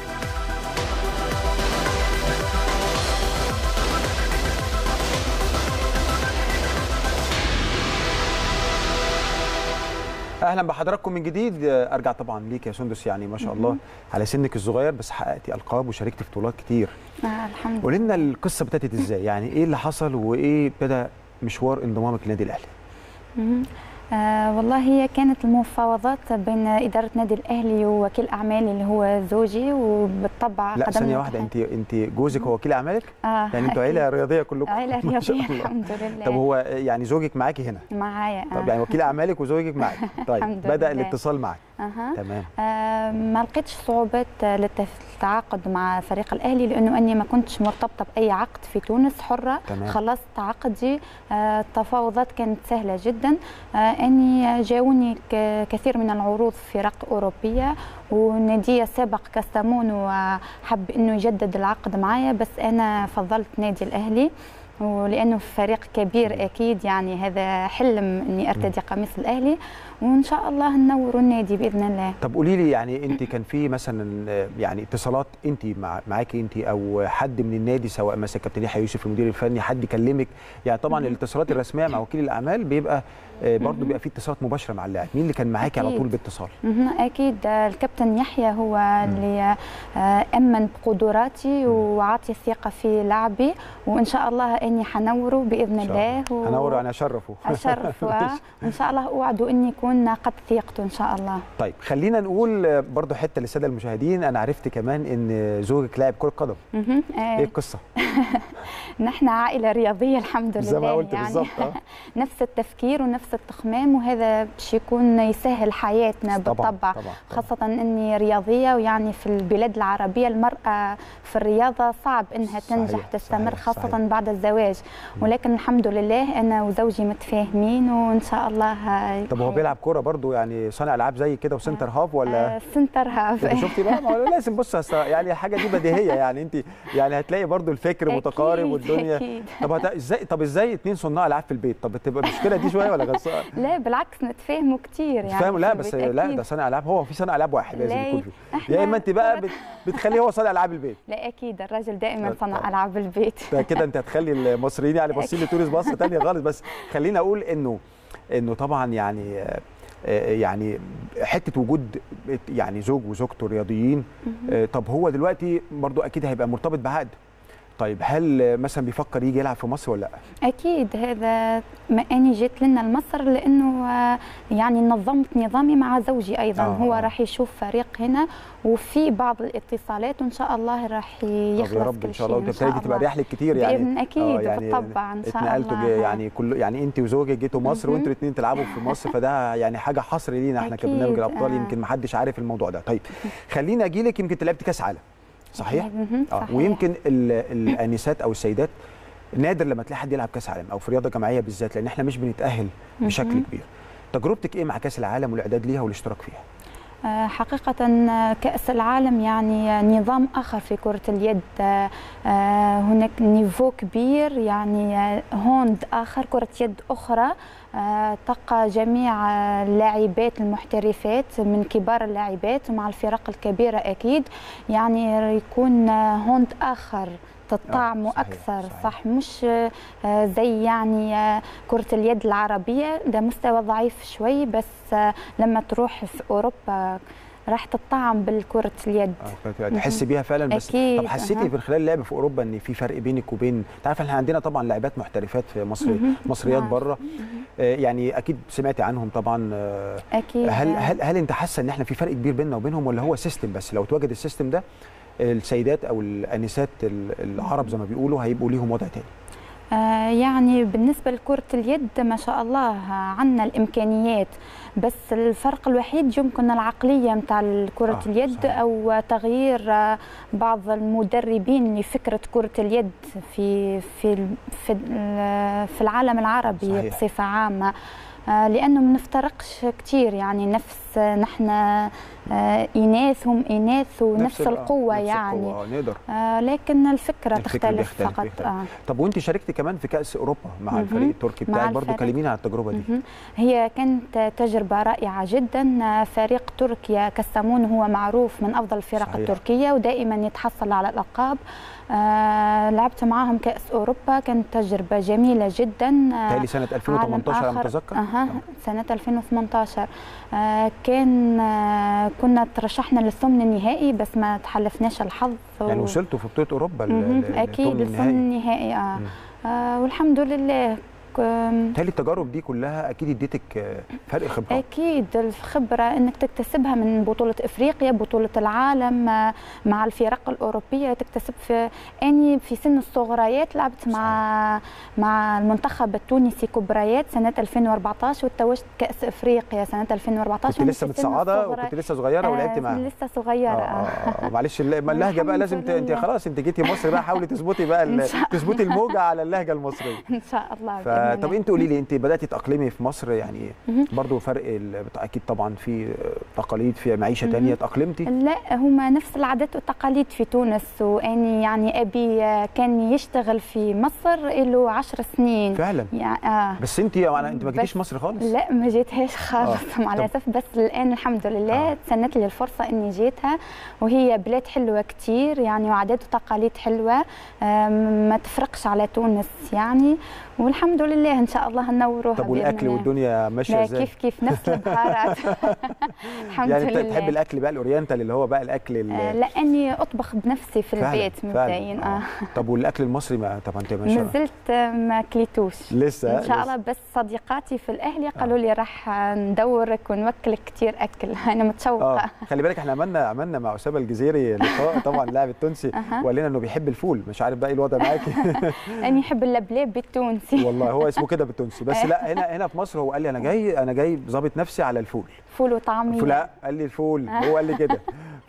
اهلا بحضراتكم من جديد ارجع طبعا ليك يا سندس يعني ما شاء الله على سنك الصغير بس حققتي القاب وشاركتي في بطولات كتير آه الحمد قولي لنا القصه ابتدت ازاي يعني ايه اللي حصل وايه ابتدى مشوار انضمامك للنادي الاهلي لله آه والله هي كانت المفاوضات بين إدارة نادي الأهلي ووكيل أعمالي اللي هو زوجي وبالطبع لا قدمنا ثانيه واحده انت انت جوزك هو وكيل اعمالك آه يعني انتوا أكيد. عيله رياضيه كلكم عائلة ما شاء رياضية الله. الحمد لله طب هو يعني زوجك معاكي هنا معايا طب يعني وكيل اعمالك وزوجك معاك طيب الحمد بدا لله. الاتصال معك أها. تمام آه ما لقيتش صعوبات للتعاقد مع فريق الاهلي لانه اني ما كنتش مرتبطه باي عقد في تونس حره تمام. خلصت عقدي آه التفاوضات كانت سهله جدا آه اني جاوني ك- كثير من العروض في فرق اوروبيه ونادي سابق كاستامون وحب انه يجدد العقد معايا بس انا فضلت نادي الاهلي ولانه فريق كبير اكيد يعني هذا حلم اني ارتدي قميص الاهلي وان شاء الله ننور النادي باذن الله طب قولي لي يعني انت كان في مثلا آه، يعني اتصالات انت مع معاكي انت او حد من النادي سواء مثلا كابتن يحيى يوسف المدير الفني حد يكلمك يعني طبعا الاتصالات الرسميه مع وكيل الاعمال بيبقى آه، برضه بيبقى في اتصالات مباشره مع اللاعب مين اللي كان معاكي على أكيد. طول باتصال مهم. اكيد آه، الكابتن يحيى هو اللي آه، امن بقدراتي وعطي الثقه في لعبي وان شاء الله اني حنوره باذن إن شاء الله و- هنور انا اشرفه اشرف ماشي. وان شاء الله اوعد اني اكون قد ثقته ان شاء الله طيب خلينا نقول آه، برضه حته للساده المشاهدين انا عرفت كمان ان زوجك لاعب كره قدم مهم. ايه آه القصه نحن عائله رياضيه الحمد لله زي ما قلت يعني بالظبط آه. نفس التفكير ونفس التخمام وهذا باش يكون يسهل حياتنا طبعاً، بالطبع طبعاً، طبعاً. خاصة أني رياضية ويعني في البلاد العربية المرأة في الرياضة صعب أنها صحيح، تنجح تستمر صحيح، خاصة صحيح. بعد الزواج ولكن الحمد لله أنا وزوجي متفاهمين وإن شاء الله طب هو حي- بيلعب بيلعب كوره برضو يعني صانع العاب زي كده وسنتر هاف ولا آه، سنتر هاف انت شفتي بقى ما هو لازم بص أصل يعني الحاجه دي بديهيه يعني انت يعني هتلاقي برضو الفكر أكيد، متقارب والدنيا أكيد. طب هت- ازاي طب ازاي اتنين صناع العاب في البيت طب تبقى المشكله دي شويه ولا غلط لا بالعكس نتفاهموا كتير يعني فاهم لا في بس البيت لا أكيد. ده صانع العاب هو في صانع العاب واحد لازم لا، يكون فيه إحنا يا اما انت بقى كرة- بت- بتخليه هو صانع العاب البيت لا اكيد الراجل دائما طبعاً. صنع العاب البيت ده كده انت هتخلي المصريين يعني باصين لتونس بصه ثانيه خالص بس خليني اقول انه انه طبعا يعني آه، آه، يعني حته وجود يعني زوج وزوجته رياضيين آه، طب هو دلوقتي برضو اكيد هيبقى مرتبط بعقد طيب هل آه، مثلا بيفكر يجي يلعب في مصر ولا لا؟ اكيد هذا ما اني جيت لنا لمصر لانه آه، يعني نظمت نظامي مع زوجي ايضا آه، آه هو آه. راح يشوف فريق هنا وفي بعض الاتصالات وان شاء الله راح يخلص طب يا رب كل ان شاء شيء الله وتبتدي تبقى رحله كتير يعني بإذن أكيد، آه، يعني بالطبع، إن شاء اتنقلتوا الله. جي- يعني كل يعني انت وزوجك جيتوا مصر مهم. وانتوا الاثنين تلعبوا في مصر فده يعني حاجه حصر لينا احنا أكيد، كبرنامج الابطال آه. يمكن ما حدش عارف الموضوع ده طيب خليني اجي لك يمكن تلعبت كاس عالم صحيح؟ مهم، اه صحيح. ويمكن ال- الانسات او السيدات نادر لما تلاقي حد يلعب كاس عالم او في رياضه جماعيه بالذات لان احنا مش بنتاهل بشكل مهم. كبير تجربتك ايه مع كاس العالم والاعداد ليها والاشتراك فيها آه، حقيقة آه، كأس العالم يعني آه، نظام آخر في كرة اليد آه، آه، هناك نيفو كبير يعني آه، هوند آخر كرة يد أخرى آه، تقى جميع آه، اللاعبات المحترفات من كبار اللاعبات مع الفرق الكبيرة أكيد يعني يكون آه، هوند آخر تطعم صحيح، أكثر صحيح. صح مش آه، زي يعني آه، كرة اليد العربية ده مستوى ضعيف شوي بس آه، لما تروح في أوروبا راح تطعم بالكرة اليد آه، تحس بيها فعلا بس أكيد، طب حسيتي أها. من خلال اللعب في اوروبا ان في فرق بينك وبين انت عارفه احنا عندنا طبعا لاعبات محترفات في مصر مهم. مصريات نعم. بره آه، يعني اكيد سمعتي عنهم طبعا آه، أكيد هل هل هل انت حاسه ان احنا في فرق كبير بيننا وبينهم ولا هو سيستم بس لو اتوجد السيستم ده السيدات او الانسات ال- العرب زي ما بيقولوا هيبقوا ليهم وضع تاني آه، يعني بالنسبة لكرة اليد ما شاء الله عندنا الإمكانيات بس الفرق الوحيد يمكن العقلية متاع كرة آه، آه اليد صحيح. أو تغيير آه، بعض المدربين لفكرة كرة اليد في في ال- في, ال- في العالم العربي صحيح. بصفة عامة آه، لأنه ما نفترقش كتير يعني نفس آه، نحن آه، إناث هم إناث ونفس ال- آه، القوة نفس يعني القوة، آه، نقدر آه، لكن الفكرة, الفكر تختلف بيختلف- فقط بيختلف. آه. طب وانت شاركتي كمان في كاس اوروبا مع مهم. الفريق التركي مع بتاعك برضو الفريق. كلمينا عن التجربه دي مهم. هي كانت تجربة رائعة جدا فريق تركيا كستامون هو معروف من أفضل الفرق صحيح. التركية ودائما يتحصل على الألقاب آه لعبت معاهم كأس أوروبا كانت تجربة جميلة جدا آه تالي سنه 2018 على ما آخر. اتذكر أها سنة 2018 آه كان آه كنا ترشحنا للثمن النهائي بس ما تحلفناش الحظ يعني و- وصلتوا في بطوله اوروبا ل- مهم. ل- أكيد للثمن للثمن النهائي النهائي آه. مم. آه والحمد لله ك- تالي التجارب دي كلها اكيد اديتك آه، فرق خبره اكيد الخبره انك تكتسبها من بطوله افريقيا بطوله العالم آه، مع الفرق الاوروبيه تكتسب في اني في سن الصغريات لعبت مع مع المنتخب التونسي كبريات سنه 2014 وتوجت كاس افريقيا سنه 2014 كنت وأنا لسه في سن متصاعده الصغرى. وكنت لسه صغيره ولعبت آه، معاهم لسه صغيره آه، آه. آه، آه، معلش الل- ما اللهجه بقى الحمد لازم ت... انت لله. خلاص انت جيتي مصر بقى حاولي تظبطي بقى ال- إن شاء تظبطي الموجه على اللهجه المصريه ان شاء الله ف... بإذن طب الله. انت قولي لي انت بداتي تاقلمي في مصر يعني مهم. برضو فرق ال... اكيد طبعا في آه، تقاليد في معيشه مهم. تانية تاقلمتي لا هما نفس العادات والتقاليد في تونس واني يعني ابي كان يشتغل في مصر له عشر سنين فعلا يعني آه بس انت يعني انت ما جيتيش بس- مصر خالص لا ما جيتهاش خالص مع طب- الاسف بس الان الحمد لله آه. تسنت لي الفرصه اني جيتها وهي بلاد حلوه كتير يعني وعادات وتقاليد حلوه آم، ما تفرقش على تونس يعني والحمد لله ان شاء الله نوروها طب بإذن والاكل الله. والدنيا ماشيه لا ازاي كيف كيف نفس البهارات الحمد يعني لله انت بتحب الاكل بقى الاورينتال اللي هو بقى الاكل ال- آه، لاني اطبخ بنفسي في فعلاً، البيت فعلاً. مبدئيا آه. اه طب والاكل المصري ما طب انت ما شاء ما الله زلت آه، ما كليتوش لسه ان شاء لسه. الله بس صديقاتي في الاهلي قالوا لي راح ندورك ونوكلك كتير اكل انا متشوقه اه خلي بالك احنا عملنا عملنا مع اسامه الجزيري لقاء طبعا اللاعب التونسي أها. وقال لنا انه بيحب الفول مش عارف بقى ايه الوضع معاكي اني احب اللبلاب بالتونسي والله هو اسمه كده بالتونسي بس لا هنا هنا في مصر هو قال لي انا جاي انا جاي ظابط نفسي على الفول فول وطعميه فول لا قال لي الفول هو قال لي كده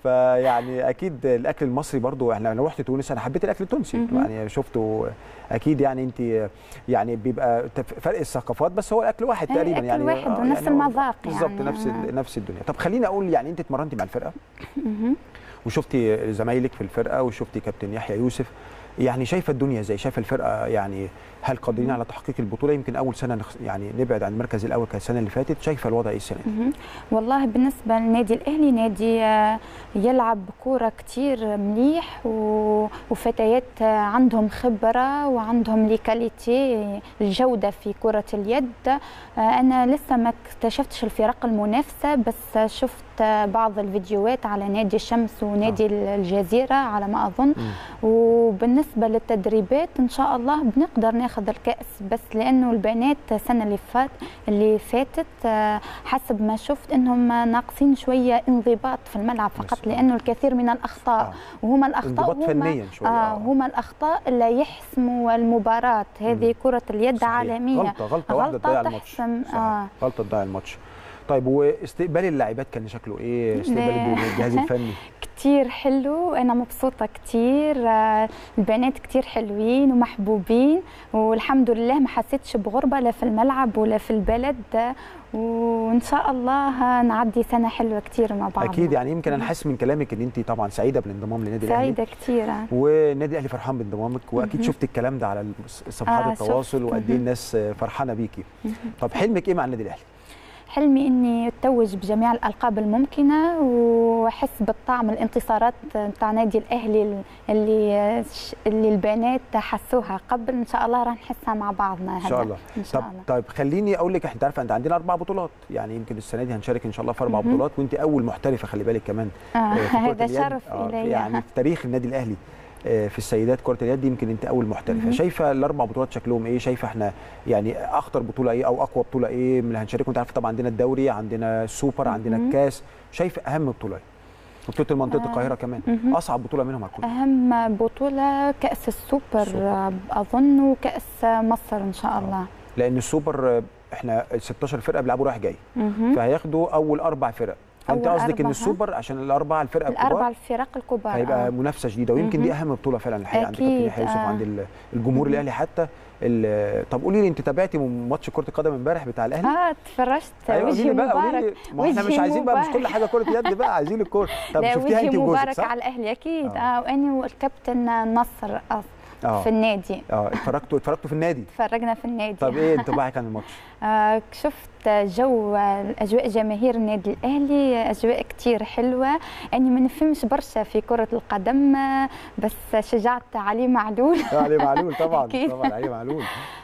فيعني اكيد الاكل المصري برضو احنا لو رحت تونس انا حبيت الاكل التونسي مهم. يعني شفته اكيد يعني انت يعني بيبقى تف- فرق الثقافات بس هو الاكل واحد أي تقريبا أكل يعني واحد آه، ونفس يعني هو المذاق بالظبط يعني. نفس ال- نفس الدنيا طب خليني اقول يعني انت اتمرنتي مع الفرقه مهم. وشفتي زمايلك في الفرقه وشفتي كابتن يحيى يوسف يعني شايفه الدنيا ازاي شايفه الفرقه يعني هل قادرين على تحقيق البطوله يمكن اول سنه نخ... يعني نبعد عن المركز الاول كانت السنه اللي فاتت شايفه الوضع ايه السنه دي مهم. والله بالنسبة للنادي الأهلي نادي آه، يلعب كورة كتير مليح و- وفتيات آه، عندهم خبرة وعندهم ليكاليتي الجودة في كرة اليد آه، أنا لسه ما اكتشفتش الفرق المنافسة بس شفت آه، بعض الفيديوهات على نادي الشمس ونادي الجزيرة على ما أظن مم. وبالنسبة للتدريبات إن شاء الله بنقدر ناخذ الكأس بس لأنه البنات السنة اللي فات اللي فاتت آه، حسب ما شفت إنهم ناقصين شوية انضباط في الملعب فقط بس. لأنه الكثير من الأخطاء آه. وهما الأخطاء انضباط هما فنيا شويه آه آه. هما الأخطاء اللي يحسموا المباراة هذه كرة اليد صحيح. عالمية غلطه غلطه واحده غلطة تضيع الماتش تحسم صحيح. آه غلطه تضيع الماتش طيب واستقبال اللاعبات كان شكله ايه استقبال الجهاز الفني كتير حلو أنا مبسوطة كتير آه، البنات كتير حلوين ومحبوبين والحمد لله ما حسيتش بغربة لا في الملعب ولا في البلد آه، وإن شاء الله نعدي سنة حلوة كتير مع بعض اكيد يعني يمكن انا حاسس من كلامك ان انت طبعا سعيده بالانضمام للنادي الاهلي سعيدة كتير آه. والنادي الاهلي فرحان بانضمامك واكيد مهم. شفت الكلام ده على صفحات آه، التواصل شفت. وقد ايه مهم. الناس فرحانه بيكي طب حلمك ايه مع النادي الاهلي حلمي اني اتوج بجميع الالقاب الممكنه واحس بالطعم الانتصارات بتاع نادي الاهلي اللي اللي البنات حسوها قبل ان شاء الله راح نحسها مع بعضنا ان شاء هلا. الله ان شاء طب الله طيب خليني اقول لك انت عارفه انت عندنا اربع بطولات يعني يمكن السنه دي هنشارك ان شاء الله في اربع مهم. بطولات وانت اول محترفه خلي بالك كمان آه آه، في كرة هذا اليد. شرف آه، الي يعني في تاريخ النادي الاهلي آه، في السيدات كره اليد يمكن انت اول محترفه مهم. شايفه الاربع بطولات شكلهم ايه شايفه احنا يعني اخطر بطوله ايه او اقوى بطوله ايه من اللي هنشاركهم انت عارفه طبعا عندنا الدوري عندنا السوبر عندنا مهم. الكاس شايفه اهم بطوله ايه بطوله منطقه آه، القاهره كمان مهم. اصعب بطوله منهم هتكون اهم بطوله كاس السوبر السوبر. آه، اظن وكاس مصر ان شاء الله لان السوبر آه، احنا 16 فرقه بيلعبوا رايح جاي مهم. فهياخدوا اول اربع فرق فانت أول قصدك ان أربعة. السوبر عشان الاربعه الفرقه الاربع الكبار الفرق الكبار هيبقى آه. منافسه شديده ويمكن دي مهم. اهم بطوله فعلا الحقيقه عند أكيد، كابتن يحيى يوسف آه. وعند ال- الجمهور مهم. الاهلي حتى ال- طب قولي لي انت تابعتي ماتش كره القدم امبارح بتاع الاهلي اه تفرجت ايوه قولي وجهي لي بقى قولي مبارك لي ما احنا مش وجهي عايزين بقى مش مبارك. كل حاجه كره يد بقى عايزين الكوره طب لا شفتيها وجهي انت وجوزك مبارك صح؟ على الاهلي اكيد آه. اه, وانا والكابتن نصر آه. اه في النادي اه اتفرجتوا اتفرجتوا في النادي تفرجنا في النادي طب ايه انطباعك عن الماتش؟ آه شفت جو اجواء جماهير النادي الاهلي اجواء كتير حلوه اني ما نفهمش برشا في كره القدم آه، بس شجعت علي معلول آه، علي معلول طبعا أكيد. طبعا علي معلول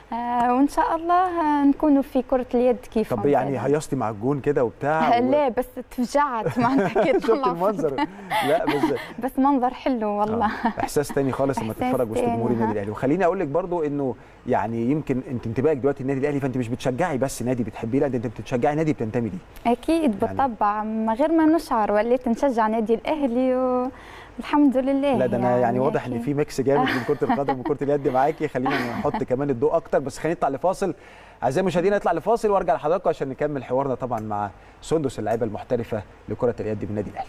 آه وان شاء الله آه، نكونوا في كره اليد كيف طب يعني هيصتي مع الجون كده وبتاع و- لا بس تفجعت معناتها كي شفت طلع المنظر لا بس بس منظر حلو والله آه. احساس تاني خالص لما إحساس تتفرج وسط تاني، جمهور النادي ها. الاهلي وخليني اقول لك برضو انه يعني يمكن انت انتباهك دلوقتي النادي الاهلي فانت مش بتشجعي بس نادي بتحبيه لا ده انت بتشجعي نادي بتنتمي ليه اكيد يعني- بالطبع من غير ما نشعر وليت نشجع نادي الاهلي والحمد لله لا ده انا يعني واضح ان أكيد. في ميكس جامد من كره القدم وكره اليد معاكي خلينا نحط كمان الضوء اكتر بس خلينا نطلع لفاصل اعزائي المشاهدين نطلع لفاصل وارجع لحضراتكم عشان نكمل حوارنا طبعا مع سندس اللاعبه المحترفه لكره اليد بالنادي الاهلي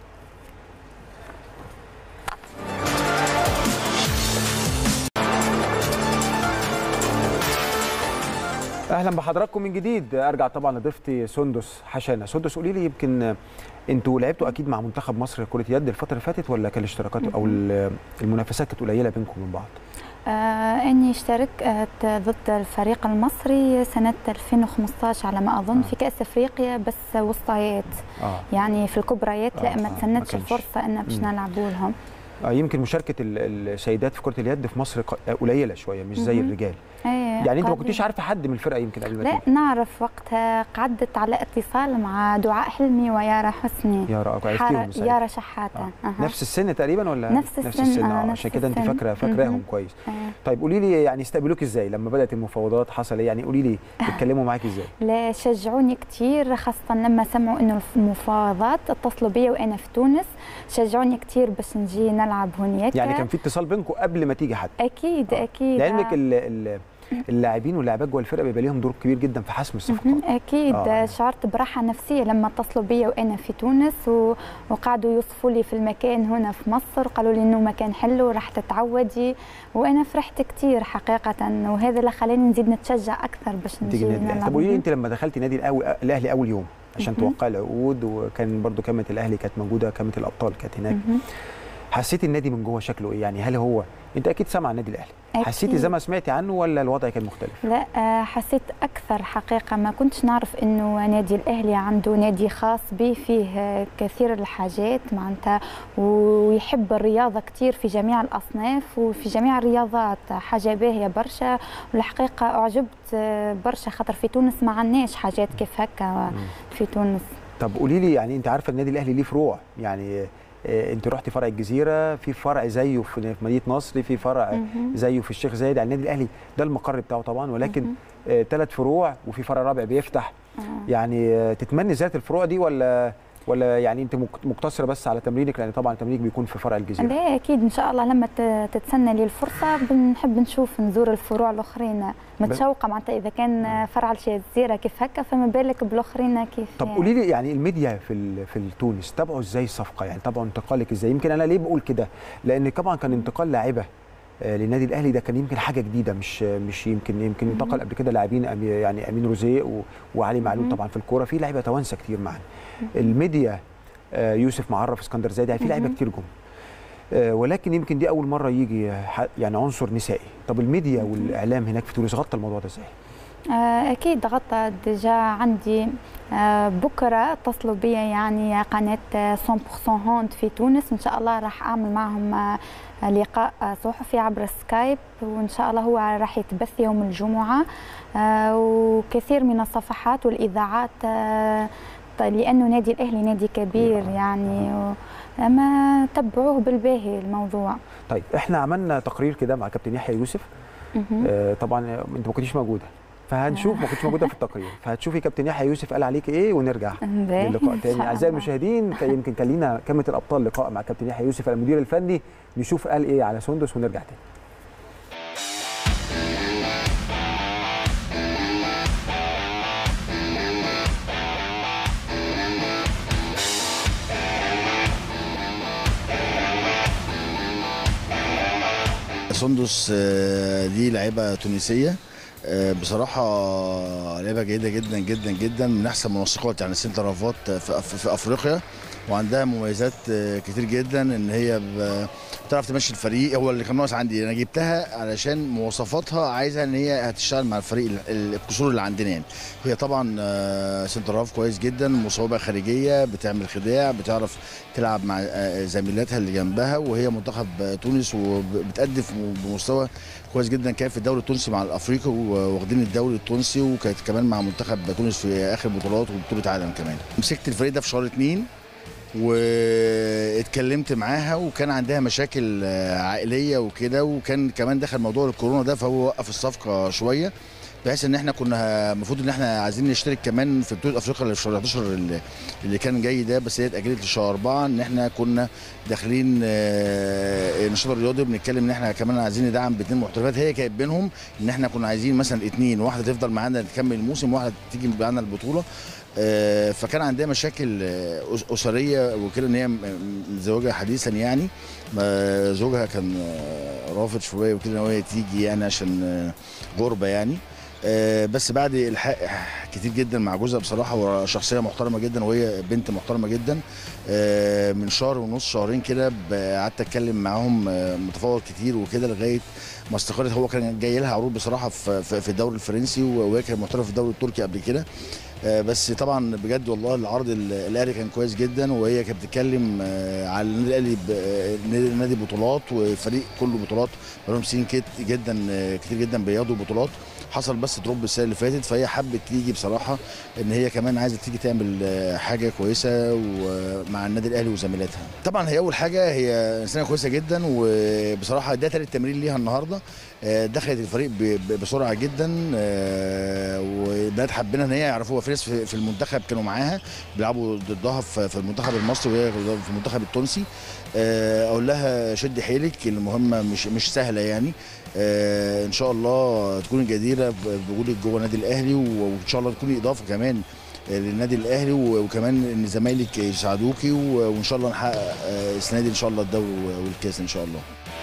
اهلا بحضراتكم من جديد ارجع طبعا لضيفتي سندس حشانه سندس قولي لي يمكن انتوا لعبتوا اكيد مع منتخب مصر كره يد الفتره اللي فاتت ولا كان الاشتراكات او ال- المنافسات كانت قليله بينكم وبين بعض آه اني اشتركت ضد الفريق المصري سنه 2015 على ما اظن آه. في كاس افريقيا بس وسطيات اه يعني في الكبريات لا آه، ما آه، ما تسنتش كانش. الفرصه ان باش مم. نلعبوا لهم آه، يمكن مشاركه ال- السيدات في كره اليد في مصر ق- قليله شويه مش زي مهم. الرجال ايه يعني انت ما قاضي. كنتيش عارفه حد من الفرقه يمكن قبل ما لا تيجي نعرف وقتها قعدت على اتصال مع دعاء حلمي ويارا حسني يا رأ حارة- عرفتيهم ساعتها. يارا شحاته آه. أها. نفس السن تقريبا ولا نفس نفس السن، السن آه، آه نفس عشان كده انت السن. فاكره فاكراهم مهم. كويس آه. طيب قولي لي يعني استقبلوك ازاي لما بدات المفاوضات حصل ايه يعني قولي لي اتكلموا معاكي ازاي لا شجعوني كثير خاصة لما سمعوا انه المفاوضات اتصلوا بي وانا في تونس شجعوني كثير باش نجي نلعب هناك يعني كان في اتصال بينكم قبل ما تيجي حد اكيد آه. اكيد لعلمك آه. ال ال اللاعبين واللاعبات جوه الفرقه بيبقى ليهم دور كبير جدا في حسم الصفقات مهم. اكيد آه. آه. شعرت براحه نفسيه لما اتصلوا بي وانا في تونس و... وقعدوا يوصفوا لي في المكان هنا في مصر قالوا لي انه مكان حلو راح تتعودي وانا فرحت كثير حقيقه وهذا اللي خلاني نزيد نتشجع اكثر باش تيجي نجي النادي الاهلي نلعب. طب قولي لي انت لما دخلتي نادي الأول الاهلي اول يوم عشان مهم. توقع العقود وكان برضو كاميرا الاهلي كانت موجوده كاميرا الابطال كانت هناك مهم. حسيتي النادي من جوه شكله ايه يعني هل هو انت اكيد سامع النادي الاهلي أكيد. حسيتي زي ما سمعتي عنه ولا الوضع كان مختلف لا آه، حسيت اكثر حقيقه ما كنتش نعرف انه نادي الاهلي عنده نادي خاص به فيه آه، كثير الحاجات معناتها ويحب الرياضه كثير في جميع الاصناف وفي جميع الرياضات حاجه باهيه برشا والحقيقه اعجبت آه، برشا خاطر في تونس ما عندناش حاجات كيف هكا في تونس طب قولي لي يعني انت عارفه النادي الاهلي ليه فروع يعني آه، انت رحتي فرع الجزيره في فرع زيه في في مدينه نصر في فرع مهم. زيه في الشيخ زايد يعني النادي الاهلي ده المقر بتاعه طبعا ولكن ثلاث فروع وفي فرع رابع بيفتح آه. يعني آه، تتمني زياده الفروع دي ولا ولا يعني انت مك- مقتصره بس على تمرينك لان طبعا تمرينك بيكون في فرع الجزيره لا اكيد ان شاء الله لما ت- تتسنى لي الفرصه بنحب نشوف نزور الفروع الاخرين متشوقه معناتها اذا كان فرع الجزيره كيف هكا فما بالك بالاخرين كيف طب يعني. قولي لي يعني الميديا في ال- في تونس تابعوا ازاي الصفقه يعني تابعوا انتقالك ازاي يمكن انا ليه بقول كده لان طبعا كان انتقال لاعبه آه، للنادي الاهلي ده كان يمكن حاجه جديده مش مش يمكن يمكن انتقل قبل كده لاعبين أمي- يعني امين روزيه و- وعلي معلول مهم. طبعا في الكوره في لعيبه توانسه كتير معانا الميديا آه، يوسف معرف اسكندر زايد يعني في لعيبه مهم. كتير جم آه، ولكن يمكن دي اول مره يجي ح- يعني عنصر نسائي طب الميديا والاعلام هناك في تونس غطى الموضوع ده ازاي آه، اكيد غطى ديجا عندي آه، بكره اتصلوا بي يعني قناه آه، 100% هوند في تونس ان شاء الله راح اعمل معهم آه، لقاء آه، صحفي عبر سكايب وان شاء الله هو راح يتبث يوم الجمعه آه، وكثير من الصفحات والاذاعات آه، ط- لانه نادي الاهلي نادي كبير يعني و- اما تبعوه بالباهي الموضوع طيب احنا عملنا تقرير كده مع كابتن يحيى يوسف مهم. آه، طبعا انت ما كنتيش موجوده فهنشوف ما كنتش موجوده في التقرير فهتشوفي كابتن يحيى يوسف قال عليك ايه ونرجع باهي، للقاء إن تاني شاء اعزائي الله. المشاهدين كان يمكن كان لينا كاميرا الابطال لقاء مع كابتن يحيى يوسف المدير الفني نشوف قال ايه على سندس ونرجع تاني سندس آه، دي لعيبه تونسيه آه، بصراحه لعيبه جيده جدا جدا جدا من احسن منسقات يعني سنتر هافات في, في, في افريقيا وعندها مميزات آه، كتير جدا ان هي ب- بتعرف تمشي الفريق هو اللي كان ناقص عندي انا جبتها علشان مواصفاتها عايزها ان هي هتشتغل مع الفريق ال- ال- القصور اللي عندنا يعني هي طبعا آه، سنتر هاف كويس جدا مصوبه خارجيه بتعمل خداع بتعرف تلعب مع آه، زميلاتها اللي جنبها وهي منتخب آه، تونس وبتأدي في- بمستوى كويس جدا كان في الدوري التونسي مع الافريقي واخدين الدوري التونسي وكانت كمان مع منتخب تونس في اخر بطولات وبطوله عالم كمان مسكت الفريق ده في شهر اتنين واتكلمت معاها وكان عندها مشاكل آه، عائليه وكده وكان كمان دخل موضوع الكورونا ده فهو وقف الصفقه شويه بحيث ان احنا كنا المفروض ان احنا عايزين نشترك كمان في بطوله افريقيا اللي في شهر 11 اللي- اللي كان جاي ده بس هي اتاجلت لشهر 4 ان احنا كنا داخلين آه، النشاط الرياضي بنتكلم ان احنا كمان عايزين ندعم باثنين محترفات هي كانت بينهم ان احنا كنا عايزين مثلا اثنين واحده تفضل معانا تكمل الموسم وواحده تيجي معانا البطوله آه، فكان عندها مشاكل آه، أس- اسريه وكده ان هي م- م- متزوجه حديثا يعني ما زوجها كان آه، رافض شويه وكده ان هي تيجي يعني عشان آه، غربه يعني آه، بس بعد الحاق كتير جدا مع جوزها بصراحه وشخصيه محترمه جدا وهي بنت محترمه جدا آه، من شهر ونص شهرين كده ب- قعدت اتكلم معاهم آه، متفاوض كتير وكده لغايه ما استقرت هو كان جاي لها عروض بصراحه في في في الدوري الفرنسي وهي كانت محترفه في الدوري التركي قبل كده آه، بس طبعا بجد والله العرض ال- الاهلي كان كويس جدا وهي كانت بتتكلم آه، على النادي الاهلي ب- آه، نادي نادي بطولات وفريق كله بطولات بقالهم سنين كت- جدا آه، كتير جدا بياخدوا بطولات حصل بس دروب السنه اللي فاتت فهي حبت تيجي بصراحه ان هي كمان عايزه تيجي تعمل آه، حاجه كويسه ومع النادي الاهلي وزميلاتها طبعا هي اول حاجه هي انسانه كويسه جدا وبصراحه ده تالت تمرين ليها النهارده آه، دخلت الفريق ب- ب- بسرعه جدا آه، وبنات حبينا ان هي يعرفوها في ناس في في المنتخب كانوا معاها بيلعبوا ضدها في في المنتخب المصري وهي في المنتخب التونسي آه، اقول لها شد حيلك المهمه مش مش سهله يعني آه، ان شاء الله تكوني جديره ب- بوجودك جوه النادي الاهلي و- وان شاء الله تكوني اضافه كمان آه، للنادي الاهلي و- وكمان ان زمايلك يساعدوكي و- وان شاء الله نحقق آه، السنه دي ان شاء الله الدوري والكاس ان شاء الله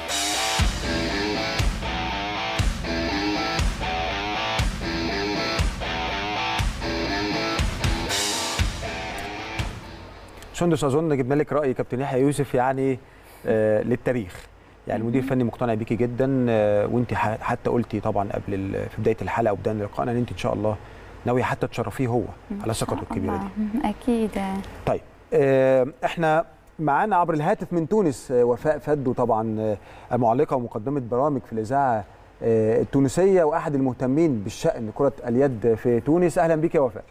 سندس اظن جبنا لك راي كابتن يحيى يوسف يعني آه للتاريخ يعني المدير الفني مقتنع بيكي جدا آه وانت ح- حتى قلتي طبعا قبل ال- في بدايه الحلقه وبدايه لقائنا ان انت ان شاء الله ناويه حتى تشرفيه هو على ثقته الكبيره دي الله. اكيد طيب آه، احنا معانا عبر الهاتف من تونس آه، وفاء فدو طبعا آه، المعلقه ومقدمه برامج في الاذاعه آه، التونسيه واحد المهتمين بالشان كره اليد في تونس اهلا بك يا وفاء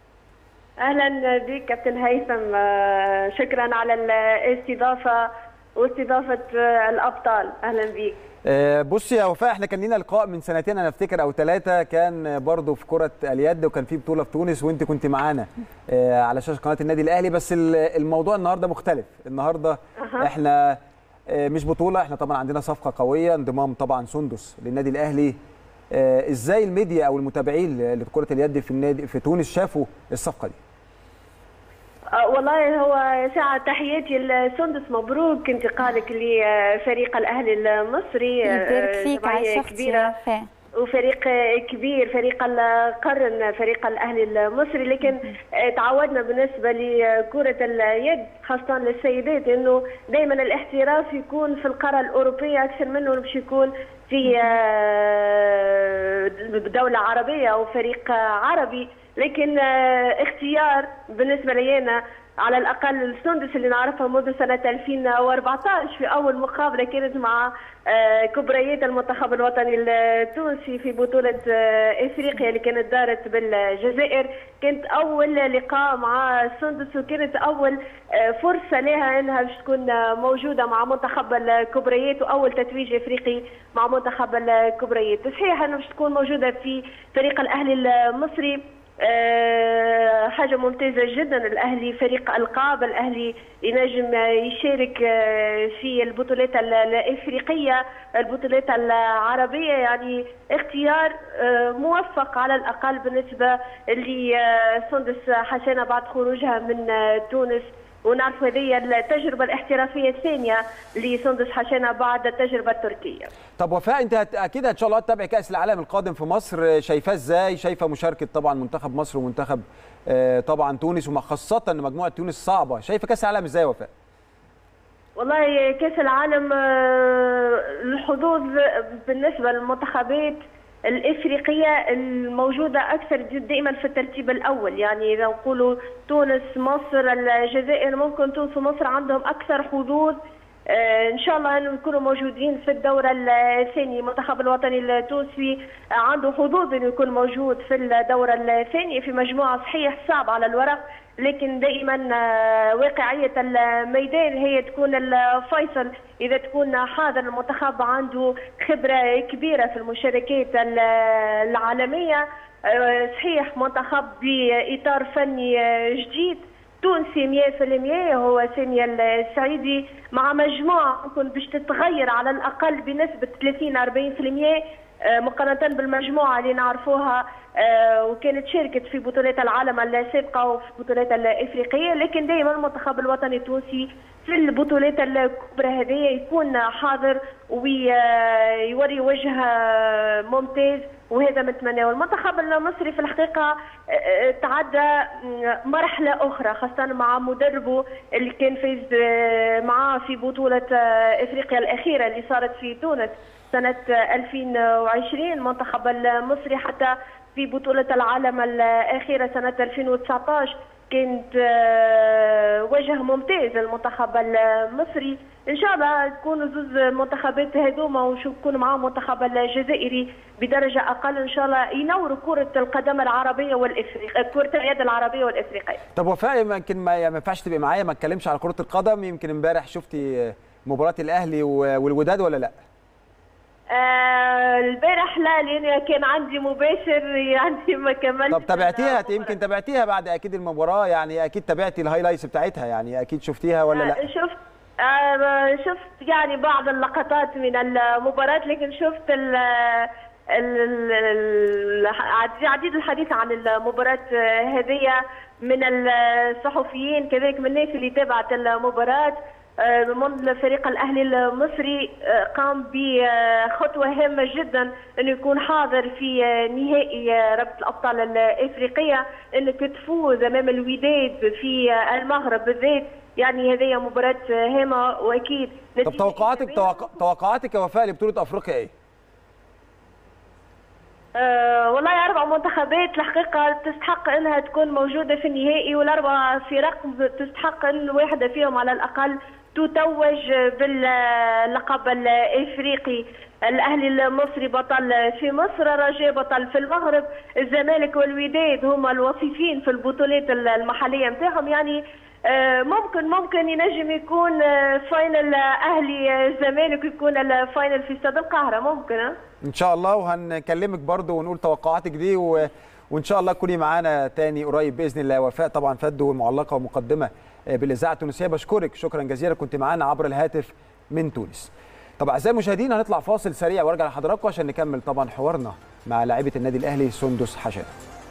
اهلا بك كابتن هيثم آه، شكرا على الاستضافه واستضافه آه، الابطال اهلا بك آه، بصي يا وفاء احنا كان لينا لقاء من سنتين انا افتكر او ثلاثه كان برضه في كره اليد وكان في بطوله في تونس وانت كنت معانا آه، على شاشه قناه النادي الاهلي بس ال- الموضوع النهارده مختلف النهارده احنا آه، مش بطوله احنا طبعا عندنا صفقه قويه انضمام طبعا سندس للنادي الاهلي آه، ازاي الميديا او المتابعين لكره اليد في النادي في تونس شافوا الصفقه دي آه، والله هو ساعة تحياتي لسندس مبروك انتقالك لفريق الاهلي المصري آه، يبارك فيك على جمعية شفتي كبيره يا وفاء وفريق كبير فريق القرن فريق الاهلي المصري لكن تعودنا بالنسبه لكره اليد خاصه للسيدات انه دائما الاحتراف يكون في القاره الاوروبيه اكثر منه باش يكون في آه، دوله عربيه او فريق عربي لكن آه، اختيار بالنسبه لي انا على الاقل السندس اللي نعرفها منذ سنه 2014 في اول مقابله كانت مع آه، كبريات المنتخب الوطني التونسي في بطوله آه، افريقيا اللي كانت دارت بالجزائر كانت اول لقاء مع السندس وكانت اول آه، فرصه لها انها باش تكون آه، موجوده مع منتخب الكبريات واول تتويج افريقي مع منتخب الكبريات صحيح انه باش تكون موجوده في فريق الاهلي المصري آه، حاجة ممتازة جدا الأهلي فريق ألقاب الأهلي ينجم يشارك آه، في البطولات ال- الإفريقية البطولات العربية يعني اختيار آه، موفق على الأقل بالنسبة لسندس حسنة بعد خروجها من آه، تونس ونعرف هذه التجربة الاحترافية الثانية لسندس حسنة بعد التجربة التركية طب وفاء انت هت... اكيد ان شاء الله هتتابع كاس العالم القادم في مصر شايفاه ازاي شايفه مشاركه طبعا منتخب مصر ومنتخب آه، طبعا تونس وخاصه ان مجموعه تونس صعبه شايفه كاس العالم ازاي يا وفاء والله كاس العالم آه، الحظوظ بالنسبه للمنتخبات الافريقيه الموجوده اكثر دائما في الترتيب الاول يعني اذا نقولوا تونس مصر الجزائر ممكن تونس ومصر عندهم اكثر حظوظ آه، ان شاء الله انه يكونوا موجودين في الدوره الثانيه المنتخب الوطني التونسي عنده حظوظ انه يكون موجود في الدوره الثانيه في مجموعه صحيح صعب على الورق لكن دائما آه، واقعيه الميدان هي تكون الفيصل اذا تكون حاضر المنتخب عنده خبره كبيره في المشاركات ال- العالميه آه، صحيح منتخب باطار فني آه، جديد تونسي 100% هو سامي السعيدي مع مجموعة ممكن باش تتغير على الأقل بنسبة 30 40% آه، مقارنة بالمجموعة اللي نعرفوها آه، وكانت شاركت في بطولات العالم السابقة وفي البطولات الإفريقية لكن دائما المنتخب الوطني التونسي في البطولات الكبرى هذه يكون حاضر ويوري وجه آه، ممتاز وهذا متمناه المنتخب المصري في الحقيقة آه، تعدى م- مرحلة أخرى خاصة مع مدربه اللي كان فاز آه، معاه في بطولة آه، إفريقيا الأخيرة اللي صارت في تونس سنة آه، 2020 المنتخب المصري حتى في بطولة العالم الأخيرة سنة 2019 كانت آه، وجه ممتاز للمنتخب المصري ان شاء الله تكونوا زوز المنتخبات هذوما وشو يكون معاهم المنتخب الجزائري بدرجه اقل ان شاء الله ينوروا كره القدم العربيه والافريقيه كره اليد العربيه والافريقيه طب وفاء يمكن ما يعني ما ينفعش تبقي معايا ما اتكلمش على كره القدم يمكن امبارح شفتي مباراه الاهلي و- والوداد ولا لا آه، البارح لا لان كان عندي مباشر يعني ما كملتش طب تابعتيها المباراة. يمكن تابعتيها بعد اكيد المباراه يعني اكيد تابعتي الهايلايتس بتاعتها يعني اكيد شفتيها ولا لا آه، شفت آه، شفت يعني بعض اللقطات من المباراة لكن شفت ال ال- ال- ال- عديد الحديث عن المباراة آه، هذه من الصحفيين كذلك من الناس اللي تابعت المباراة آه، منذ فريق الأهلي المصري آه، قام بخطوة هامة جدا أنه يكون حاضر في آه، نهائي آه، رابطة الأبطال الإفريقية أنك تفوز أمام الوداد في آه، المغرب بالذات يعني هذه مباراة هامة وأكيد طب نتيجة توقعاتك إيجابية. توق... توقعاتك يا وفاء لبطوله افريقيا ايه آه والله أربع منتخبات الحقيقة تستحق أنها تكون موجودة في النهائي والأربع فرق تستحق أن واحدة فيهم على الأقل تتوج باللقب الإفريقي الأهلي المصري بطل في مصر الرجاء بطل في المغرب الزمالك والوداد هما الوصيفين في البطولات المحلية متاعهم يعني آه، ممكن ممكن ينجم يكون آه، فاينل أهلي آه، الزمالك يكون الفاينل في استاد القاهرة ممكن ها ان شاء الله وهنكلمك برضو ونقول توقعاتك دي و... وان شاء الله تكوني معانا تاني قريب باذن الله وفاء طبعا فدو المعلقه ومقدمه بالاذاعه التونسيه بشكرك شكرا جزيلا كنت معانا عبر الهاتف من تونس طب اعزائي المشاهدين هنطلع فاصل سريع وارجع لحضراتكم عشان نكمل طبعا حوارنا مع لاعيبه النادي الاهلي سندس حشاد